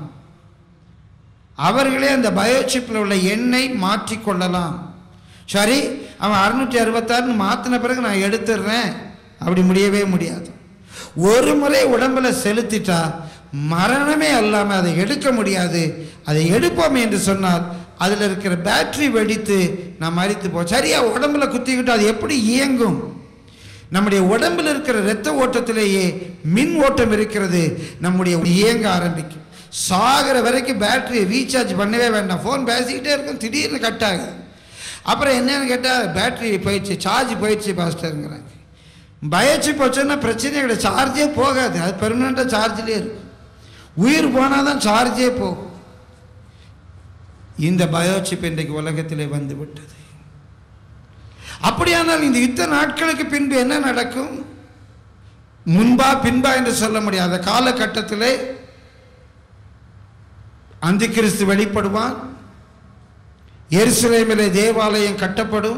அவர்களே அந்த பயோசிப்பில் உள்ள எண்ணை மாற்றிக்கொள்ளலாம் சரி அவன் அறுநூற்றி அறுபத்தாறுன்னு மாற்றின பிறகு நான் எடுத்துடுறேன் அப்படி முடியவே முடியாது ஒரு முறை உடம்புல செலுத்திட்டா மரணமே அல்லாமல் அதை எடுக்க முடியாது அதை எடுப்போம் என்று சொன்னால் அதில் இருக்கிற பேட்டரி வெடித்து நான் மறித்து போ சரியா உடம்புல குத்திக்கிட்டு அது எப்படி இயங்கும் நம்முடைய உடம்பில் இருக்கிற இரத்த ஓட்டத்திலேயே மின் ஓட்டம் இருக்கிறது நம்முடைய இயங்க ஆரம்பிக்கும் சாகிற வரைக்கும் பேட்டரியை ரீசார்ஜ் பண்ணவே வேண்டாம் ஃபோன் பேசிக்கிட்டே இருக்கும் திடீர்னு கட் ஆகுது அப்புறம் என்னன்னு கேட்டால் பேட்டரி போயிடுச்சு சார்ஜ் போயிடுச்சு பாஸ்டருங்கிறாங்க பயச்சு போச்சுன்னா பிரச்சனை கிடையாது சார்ஜே போகாது அது பெர்மனண்ட்டாக சார்ஜ்லேயே இருக்கும் உயிர் போனால் தான் சார்ஜே போகும் இந்த பயோசிப் இன்றைக்கு உலகத்திலே வந்து விட்டது அப்படியானால் இந்த யுத்த நாட்களுக்கு பின்பு என்ன நடக்கும் முன்பா பின்பா என்று சொல்ல முடியாத காலகட்டத்திலே அந்த கிறிஸ்து வெளிப்படுவான் எருசலேமிலே தேவாலயம் கட்டப்படும்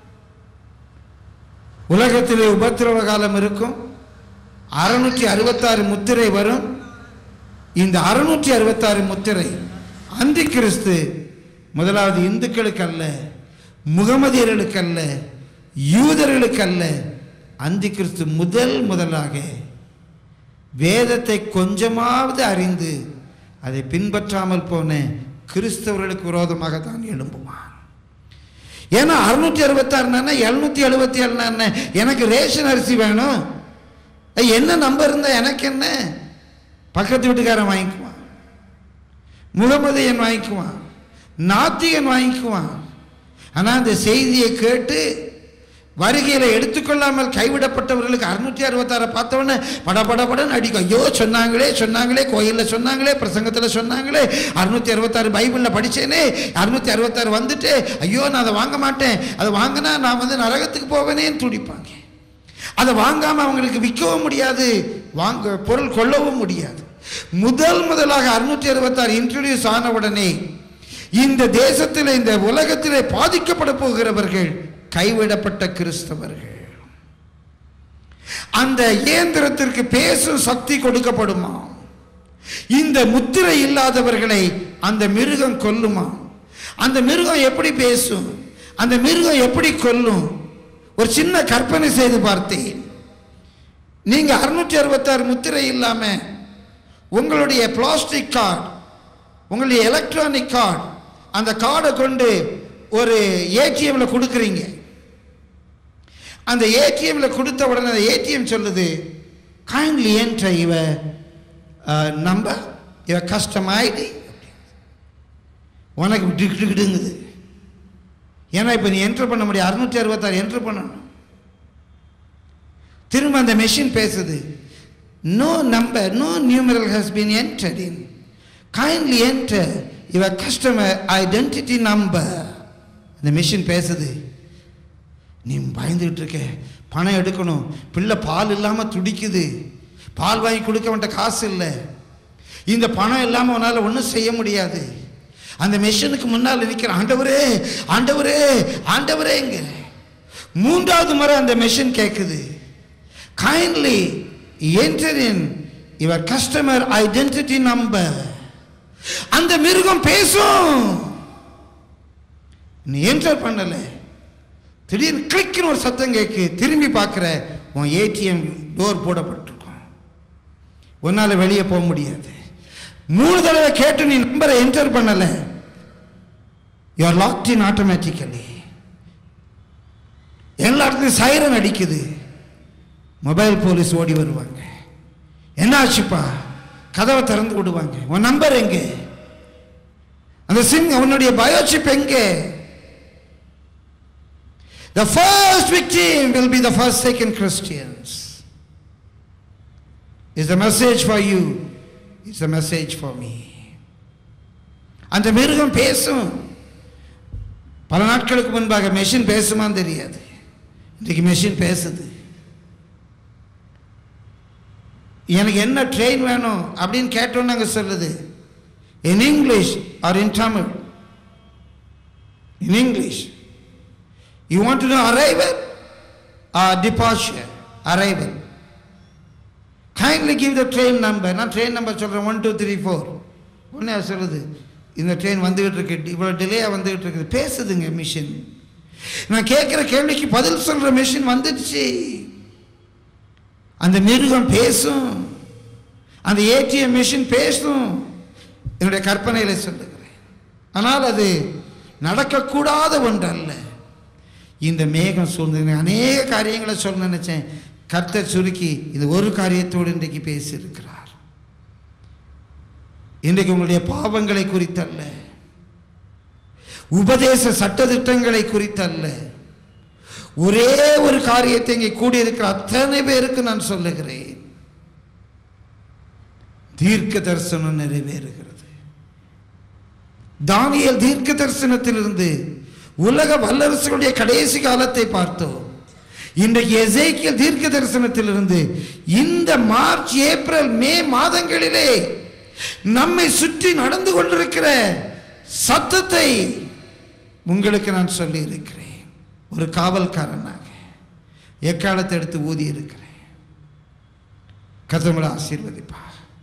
உலகத்திலே உபத்திரவ காலம் இருக்கும் அறுநூற்றி அறுபத்தாறு முத்திரை வரும் இந்த அறுநூற்றி அறுபத்தாறு முத்திரை அந்தி கிறிஸ்து முதலாவது இந்துக்களுக்கு அல்ல முகமதியர்களுக்கு அல்ல யூதர்களுக்கு அல்ல அந்தி கிறிஸ்து முதல் முதலாக வேதத்தை கொஞ்சமாவது அறிந்து அதை பின்பற்றாமல் போன கிறிஸ்தவர்களுக்கு விரோதமாக தான் எழும்புவான் ஏன்னா அறுநூற்றி அறுபத்தாறுனா எழுநூத்தி எழுபத்தி ஏழுனா எனக்கு ரேஷன் அரிசி வேணும் ஏய், என்ன நம்பர் இருந்தா எனக்கு என்ன பக்கத்து வீட்டுக்காரன் வாங்கிக்குவான் முகமதியன் வாங்கிக்குவான் நாத்திகன் வாங்கிக்குவான் ஆனால் அந்த செய்தியை கேட்டு வருகையில் எடுத்துக்கொள்ளாமல் கைவிடப்பட்டவர்களுக்கு அறுநூற்றி அறுபத்தாறை பார்த்தவொடனே பட பட படன்னு அடிக்கும் ஐயோ சொன்னாங்களே சொன்னாங்களே கோயிலில் சொன்னாங்களே பிரசங்கத்தில் சொன்னாங்களே அறுநூற்றி அறுபத்தாறு பைபிளில் படித்தேனே அறுநூற்றி அறுபத்தாறு வந்துட்டு ஐயோ நான் அதை வாங்க மாட்டேன் அதை வாங்கினா நான் வந்து நரகத்துக்கு போவேனேன்னு துடிப்பாங்க அதை வாங்காமல் அவங்களுக்கு விற்கவும் முடியாது வாங்க பொருள் கொள்ளவும் முடியாது முதல் முதலாக அறுநூற்றி அறுபத்தாறு இன்ட்ரடியூஸ் ஆன உடனே இந்த தேசத்தில் இந்த உலகத்திலே பாதிக்கப்பட போகிறவர்கள் கைவிடப்பட்ட கிறிஸ்தவர்கள் அந்த இயந்திரத்திற்கு பேசும் சக்தி கொடுக்கப்படுமா இந்த முத்திரை இல்லாதவர்களை அந்த மிருகம் கொல்லுமா அந்த மிருகம் எப்படி பேசும் அந்த மிருகம் எப்படி கொல்லும் ஒரு சின்ன கற்பனை செய்து பார்த்தேன் நீங்க அறுநூற்றி அறுபத்தாறு முத்திரை இல்லாம உங்களுடைய பிளாஸ்டிக் கார்டு உங்களுடைய எலக்ட்ரானிக் கார்டு அந்த கார்டை கொண்டு ஒரு ஏடிஎம்ல கொடுக்குறீங்க அந்த ஏடிஎம்ல கொடுத்த உடனே அந்த ஏடிஎம் சொல்லுது கைண்ட்லி என்ட்ர இவ நம்பர் இவ கஸ்டம் ஐடி உனக்கு டிக்கிட்டுங்குது ஏன்னா இப்போ நீ என்ட்ரு பண்ண முடியும் அறுநூற்றி அறுபத்தாறு என்ட்ரு பண்ணணும் திரும்ப அந்த மெஷின் பேசுது no number no numeral has been entered in kindly enter your customer identity number அந்த மெஷின் பேசுது நீ பயந்துகிட்டு இருக்க பணம் எடுக்கணும் பிள்ளை பால் இல்லாமல் துடிக்குது பால் வாங்கி கொடுக்க வேண்ட காசு இல்லை இந்த பணம் இல்லாமல் உன்னால் ஒன்றும் செய்ய முடியாது அந்த மெஷினுக்கு முன்னால் நிற்கிற ஆண்டவரே ஆண்டவரே ஆண்டவரேங்க மூன்றாவது முறை அந்த மெஷின் கேட்குது kindly enter in your customer identity number அந்த மிருகம் பேசும் நீ என்டர் பண்ணலை திடீர்னு கிளிக்குன்னு ஒரு சத்தம் கேட்கு திரும்பி பார்க்குற உன் ஏடிஎம் டோர் போடப்பட்டிருக்கும் உன்னால் வெளியே போக முடியாது மூணு தடவை கேட்டு நீ நம்பரை என்டர் பண்ணலை யூஆர் லாக்ட் இன் ஆட்டோமேட்டிக்கலி எல்லா இடத்துலையும் சைரன் அடிக்குது மொபைல் போலீஸ் ஓடி வருவாங்க என்ன ஆச்சுப்பா கதவை திறந்து விடுவாங்க உன் நம்பர் எங்கே அந்த சிம் உன்னுடைய பயோசிப் எங்கே The first victim will be the first second Christians. Is the message for you? It's a message for me. அந்த மிருகம் பேசும் பல நாட்களுக்கு முன்பாக மெஷின் பேசுமான்னு தெரியாது இன்றைக்கு மெஷின் பேசுது எனக்கு என்ன ட்ரெயின் வேணும் அப்படின்னு கேட்டோன்னு அங்கே சொல்லுது in English or in Tamil in English You want to know arrival or departure? Arrival. Kindly give the train number. நான் ட்ரெயின் நம்பர் சொல்கிறேன் ஒன் டூ த்ரீ ஃபோர் ஒன்றே அது சொல்லுது இந்த ட்ரெயின் வந்துகிட்டு இருக்கு இவ்வளோ டிலேயாக வந்துகிட்டு இருக்குது பேசுதுங்க மிஷின் நான் கேட்குற கேள்விக்கு பதில் சொல்கிற மிஷின் வந்துடுச்சு அந்த மிருகம் பேசும் அந்த ஏடிஎம் மிஷின் பேசும் என்னுடைய கற்பனையில் சொல்லுகிறேன் ஆனால் அது நடக்கக்கூடாத ஒன்று அல்ல இந்த மேகம் சூழ்ந்து அநேக காரியங்களை சொல்ல நினைச்சேன் கர்த்தர் சுருக்கி இந்த ஒரு காரியத்தோடு இன்றைக்கு பேசியிருக்கிறார் இன்றைக்கு உங்களுடைய பாவங்களை குறித்தல்ல உபதேச சட்டதிட்டங்களை குறித்தல்ல ஒரே ஒரு காரியத்தை இங்கே கூடியிருக்கிற அத்தனை பேருக்கு நான் சொல்லுகிறேன் தீர்க்க தரிசனம் நிறைவேறுகிறது தானியல் தீர்க்க தரிசனத்திலிருந்து உலக வல்லரசுகளுடைய கடைசி காலத்தை பார்த்தோம் இன்றைக்கு எசேக்கியல் தீர்க்க தரிசனத்திலிருந்து இந்த மார்ச் ஏப்ரல் மே மாதங்களிலே நம்மை சுற்றி நடந்து கொண்டிருக்கிற சத்தத்தை உங்களுக்கு நான் சொல்லி இருக்கிறேன் ஒரு காவல்காரனாக எக்காலத்தை எடுத்து ஊதி இருக்கிறேன் கதமலை ஆசீர்வதிப்பா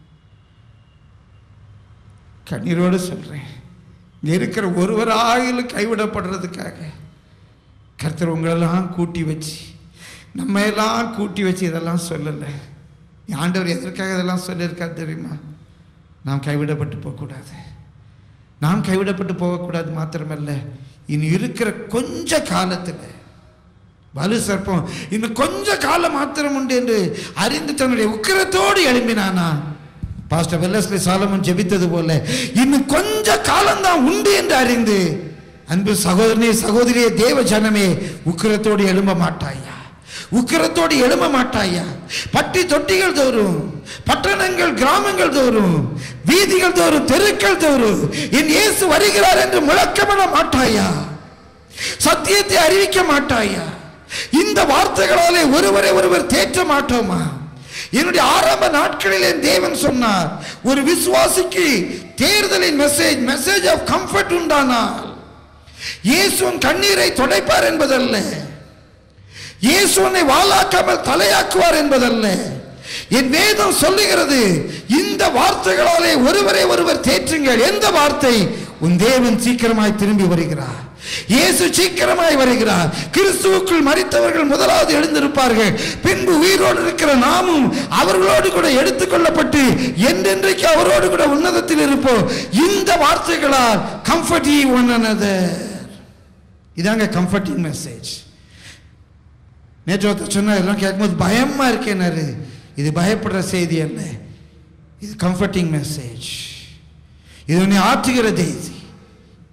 கண்ணீரோடு சொல்றேன் இங்க இருக்கிற ஒருவர் ஆயிலும் கைவிடப்படுறதுக்காக கர்த்தர் உங்களெல்லாம் கூட்டி வச்சு நம்ம எல்லாம் கூட்டி வச்சு இதெல்லாம் சொல்லலை ஆண்டவர் எதற்காக இதெல்லாம் சொல்லியிருக்காரு தெரியுமா நாம் கைவிடப்பட்டு போகக்கூடாது நாம் கைவிடப்பட்டு போகக்கூடாது மாத்திரமல்ல இனி இருக்கிற கொஞ்ச காலத்தில் வலு சர்ப்பம் இன்னும் கொஞ்ச காலம் மாத்திரம் உண்டு என்று அறிந்து தன்னுடைய உக்கிரத்தோடு எழும்பினானா பாஸ்டர் வெல்லஸ்லி சாலமன் ஜெபித்தது போல இன்னும் கொஞ்ச காலம்தான் உண்டு என்று அறிந்து அன்பு சகோதரனே சகோதரியே தேவ ஜனமே உக்கிரத்தோடு எழும்ப மாட்டாயா உக்கிரத்தோடு எழும்ப மாட்டாயா பட்டி தொட்டிகள் தோறும் பட்டணங்கள் கிராமங்கள் தோறும் வீதிகள் தோறும் தெருக்கள் தோறும் என் இயேசு வருகிறார் என்று முழக்கமிட மாட்டாயா சத்தியத்தை அறிவிக்க மாட்டாயா இந்த வார்த்தைகளாலே ஒருவரை ஒருவர் தேற்ற மாட்டோமா என்னுடைய ஆரம்ப நாட்களில் என் தேவன் சொன்னார் ஒரு விசுவாசிக்கு தேர்தலின் மெசேஜ் மெசேஜ் ஆஃப் கம்ஃபர்ட் உண்டானால் இயேசுவின் கண்ணீரை துடைப்பார் என்பதல்ல இயேசுவனை வாளாக்காமல் தலையாக்குவார் என்பதல்ல என் வேதம் சொல்லுகிறது இந்த வார்த்தைகளாலே ஒருவரை ஒருவர் தேற்றுங்கள் எந்த வார்த்தை உன் தேவன் சீக்கிரமாய் திரும்பி வருகிறார் இயேசு சீக்கிரமாய் வருகிறார் கிறிஸ்துவுக்குள் மறித்தவர்கள் முதலாவது எழுந்திருப்பார்கள் பின்பு உயிரோடு இருக்கிற நாமும் அவர்களோடு கூட எடுத்துக்கொள்ளப்பட்டு என்றென்றைக்கு அவரோடு கூட உன்னதத்தில் இருப்போம் இந்த வார்த்தைகளால் கம்ஃபர்ட் ஒன் another இதாங்க கம்ஃபர்டிங் மெசேஜ் நேற்று ஒருத்தர் சொன்னார் எல்லாம் கேட்கும்போது பயமா இருக்கேனாரு இது பயப்படுற செய்தி அல்ல இது கம்ஃபர்டிங் மெசேஜ் இது உன்னை ஆற்றுகிற செய்தி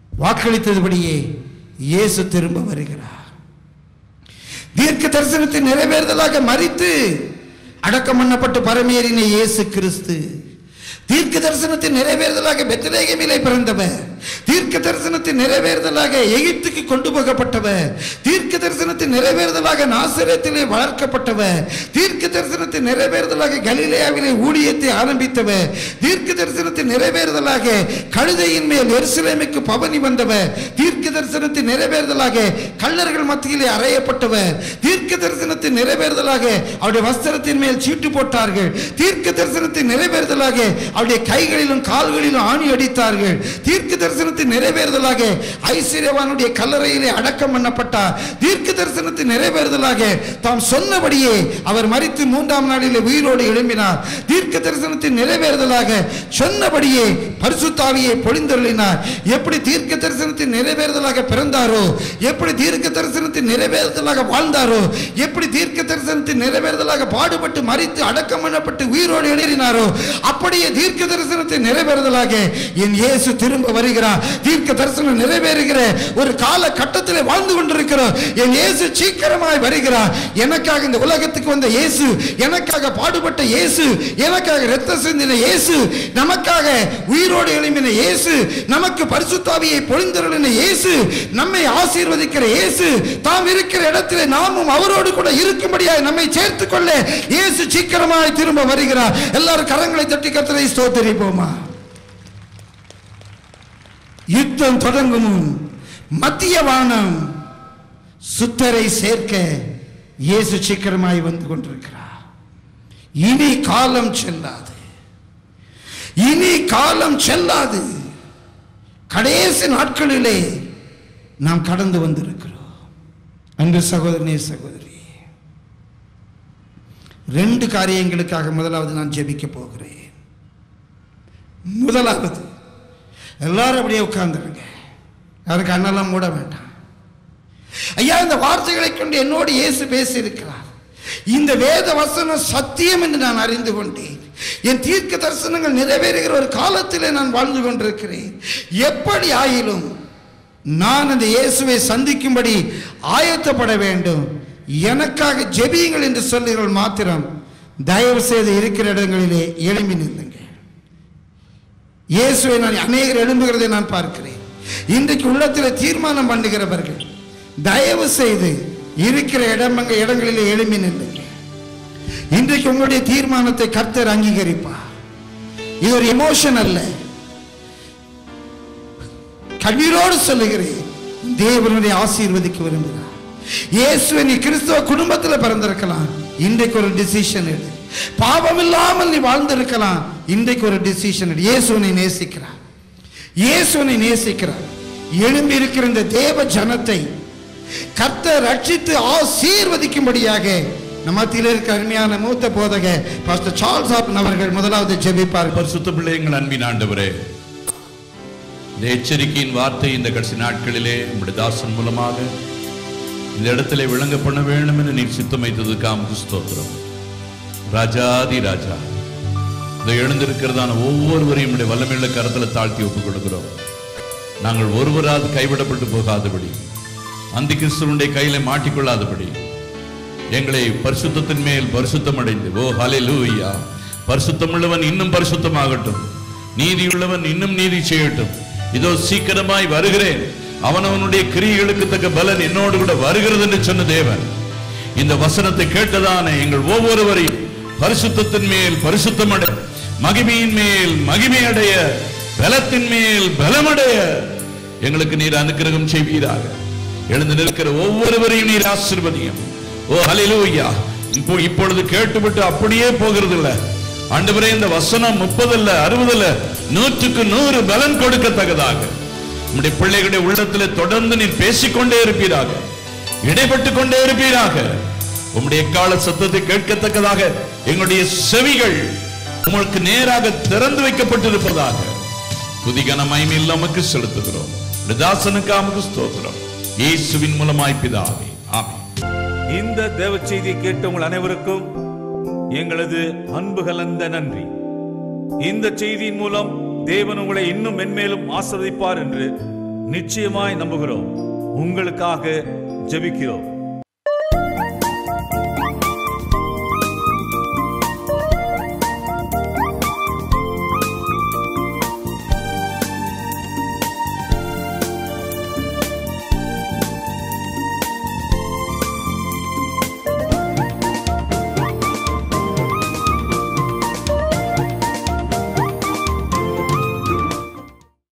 வாக்களித்ததுபடியே இயேசு திரும்ப வருகிறார் தீர்க்க தரிசனத்தை நிறைவேறுதலாக மறித்து அடக்கம் பண்ணப்பட்டு பரமேறின இயேசு கிறிஸ்து தீர்க்க தரிசனத்தை நிறைவேறுதலாக பெத்லேகேமிலே பிறந்தவர் தீர்க்க தரிசனத்தை நிறைவேறுதலாக எகிப்துக்கு கொண்டு போகப்பட்டவர் தீர்க்க தரிசனத்தை நிறைவேறுதலாக நாசரேத்திலே வளர்க்கப்பட்டவர் தீர்க்க தரிசனத்தை நிறைவேறுதலாக கலிலேயாவிலே ஊழியத்தை ஆரம்பித்தவர் தீர்க்க தரிசனத்தை நிறைவேறுதலாக கழுதையின் மேல் எருசலேமுக்கு பவனி வந்தவர் தீர்க்க தரிசனத்தை நிறைவேறுதலாக கள்ளர்கள் மத்தியிலே அறையப்பட்டவர் தீர்க்க தரிசனத்தை நிறைவேறுதலாக அவருடைய வஸ்திரத்தின் மேல் சீட்டு போட்டார்கள் தீர்க்க தரிசனத்தை நிறைவேறுதலாக அவருடைய கைகளிலும் கால்களிலும் ஆணி அடித்தார்கள் தீர்க்க தரிசனத்தை நிறைவேறுதலாக ஐஸ்வர்யவானுடைய கல்லறையிலே அடக்கம் பண்ணப்பட்டார் தீர்க்க தரிசனத்தை நிறைவேறுதலாக தாம் சொன்னபடியே அவர் மரித்து மூன்றாம் நாளிலே உயிரோடு எழும்பினார் தீர்க்க தரிசனத்தை நிறைவேறுதலாக சொன்னபடியே பரிசுத்தாவியை பொழிந்தருளினார் எப்படி தீர்க்க தரிசனத்தை நிறைவேறுதலாக பிறந்தாரோ எப்படி தீர்க்க தரிசனத்தை நிறைவேறுதலாக வாழ்ந்தாரோ எப்படி தீர்க்க தரிசனத்தை நிறைவேறுதலாக பாடுபட்டு மரித்து அடக்கம் பண்ணப்பட்டு உயிரோடு எழுதினாரோ அப்படியே தீர்க்க தரிசனத்தை நிறைவேறுதலாக என் இயேசு திரும்ப வருகிறார் தீர்க்க தரிசனம் நிறைவேறுகிற ஒரு கால கட்டத்தில் வாழ்ந்து கொண்டிருக்கிறோம் என் இயேசு சீக்கிரமாய் வருகிறார் எனக்காக இந்த உலகத்துக்கு வந்த இயேசு எனக்காக பாடுபட்ட இயேசு எனக்காக இரத்த சிந்தின இயேசு நமக்காக உயிரோடு எழும்பின இயேசு நமக்கு பரிசுத்தாவியை பொழிந்தருளின இயேசு நம்மை ஆசீர்வதிக்கிற இயேசு தாம் இருக்கிற இடத்திலே நாமும் அவரோடு கூட இருக்கும்படியாய் நம்மை சேர்த்துக் கொள்ள இயேசு சீக்கிரமாய் திரும்ப வருகிறார் எல்லாரும் கரங்களை தட்டி கத்தரை ஸ்தோத்தரிப்போமா யுத்தம் தொடங்கும் முன் மத்திய வானம் சுத்தரை சேர்க்க இயேசு சீக்கிரமாய் வந்து கொண்டிருக்கிறார் இனி காலம் செல்லாது இனி காலம் செல்லாது கடைசி நாட்களிலே நாம் கடந்து வந்திருக்கிறோம் அன்பு சகோதரனே சகோதரி ரெண்டு காரியங்களுக்காக முதலாவது நான் ஜெபிக்க போகிறேன் முதலாவது எல்லாரும் அப்படியே உட்கார்ந்துருங்க யாரும் கண்ணெல்லாம் மூட வேண்டாம் ஐயா இந்த வார்த்தைகளை கொண்டு என்னோடு இயேசு பேசியிருக்கிறார் இந்த வேத வசனம் சத்தியம் என்று நான் அறிந்து கொண்டேன் என் தீர்க்க தரிசனங்கள் நிறைவேறுகிற ஒரு காலத்திலே நான் வாழ்ந்து கொண்டிருக்கிறேன் எப்படி ஆயிலும் நான் அந்த இயேசுவை சந்திக்கும்படி ஆயத்தப்பட வேண்டும் எனக்காக ஜெபியுங்கள் என்று சொல்லுங்கள் மாத்திரம் தயவு செய்து இருக்கிற இடங்களிலே எழும்பி நில்லுங்க இயேசுவை நான் அநேகர் எழும்புகிறதை நான் பார்க்கிறேன் இன்றைக்கு உள்ளத்தில் தீர்மானம் பண்ணுகிறவர்கள் தயவு செய்து இருக்கிற இடமங்க இடங்களிலே எழும்பி நில்லுங்க இன்றைக்கு உங்களுடைய தீர்மானத்தை கர்த்தர் அங்கீகரிப்பார் இது ஒரு எமோஷன் அல்ல கண்ணீரோடு சொல்லுகிறேன் தேவனுடைய ஆசீர்வதிக்க விரும்புகிறார் இயேசுவை நீ கிறிஸ்தவ குடும்பத்தில் பிறந்திருக்கலாம் இன்றைக்கு ஒரு டிசிஷன் எடு பாவம் இல்லாமல் நீ வாழ்ந்திருக்கலாம் இன்றைக்கு ஒரு டிசிஷன் எடு இயேசுவனை நேசிக்கிறார் இயேசுவனை நேசிக்கிறார் எழும்பி இருக்கிற இந்த தேவ ஜனத்தை கர்த்தர் ரட்சித்து ஆசீர்வதிக்கும்படியாக நம்ம மத்தியில் இருக்க அருமையான மூத்த போதக பாஸ்டர் சார்ல்ஸ் ஆப்பன் அவர்கள் முதலாவது ஜெபிப்பார் பரிசுத்த பிள்ளை எங்கள் அன்பின் ஆண்டவரே இந்த எச்சரிக்கையின் வார்த்தை இந்த கடைசி நாட்களிலே உம்முடைய தாசன் மூலமாக இந்த இடத்திலே விளங்க பண்ண வேண்டும் என்று நீர் சித்தம் வைத்ததுக்காக ஸ்தோத்திரம் ராஜாதி ராஜா இதை எழுந்திருக்கிறதான ஒவ்வொருவரையும் உடைய வல்லமையுள்ள கரத்தில் தாழ்த்தி ஒப்புக் கொடுக்கிறோம் நாங்கள் ஒருவராது கைவிடப்பட்டு போகாதபடி அந்த கிறிஸ்துவனுடைய கையில மாட்டிக்கொள்ளாதபடி எங்களை பரிசுத்தத்தின் மேல் பரிசுத்தம் அடைந்து ஓ ஹalleluya பரிசுத்தமுள்ளவன் இன்னும் பரிசுத்தமாகட்டும் நீதியுள்ளவன் இன்னும் நீதி செய்யட்டும் இதோ சீக்கிரமாய் வருகிறேன் அவனவனுடைய கிரியைகளுக்கு தக்க பலன் என்னோடு கூட வருகிறது என்று சொன்ன தேவன் இந்த வசனத்தை கேட்டதான எங்கள் ஒவ்வொருவரையும் பரிசுத்தத்தின் மேல் பரிசுத்தம் அடைய மகிமையின் மேல் மகிமை அடைய பலத்தின் மேல் பலமடைய எங்களுக்கு நீர் அனுக்கிரகம் செய்வீராக எழுந்து நிற்கிற ஒவ்வொருவரையும் நீர் ஆசீர்வதியும் ஓ ஹalleluya இப்போ இப்பொழுது கேட்டுவிட்டு அப்படியே போகிறது இல்ல ஆண்டவரே இந்த வசனம் முப்பது இல்ல அறுபது இல்ல நூற்றுக்கு நூறு பலன் கொடுக்கத்தக்கதாக நம்முடைய பிள்ளைகளுடைய உள்ளத்திலே தொடர்ந்து நீர் பேசிக்கொண்டே இருப்பீராக இடைப்பட்டு கொண்டே இருப்பீராக உம்முடைய எக்கால சத்தத்தை கேட்கத்தக்கதாக எங்களுடைய செவிகள் உங்களுக்கு நேராக திறந்து வைக்கப்பட்டிருப்பதாக துதிகன மகிமையில் நமக்கு செலுத்துகிறோம் உம்முடைய தாசனுக்கு நமக்கு ஸ்தோத்திரம் இயேசுவின் மூலமாய் பிதாவே ஆமென் இந்த தேவ செய்தியை கேட்ட உங்கள் அனைவருக்கும் எங்களது அன்பு கலந்த நன்றி இந்த செய்தியின் மூலம் தேவன் உங்களை இன்னும் மென்மேலும் ஆசிர்வதிப்பார் என்று நிச்சயமாய் நம்புகிறோம் உங்களுக்காக ஜெபிக்கிறோம்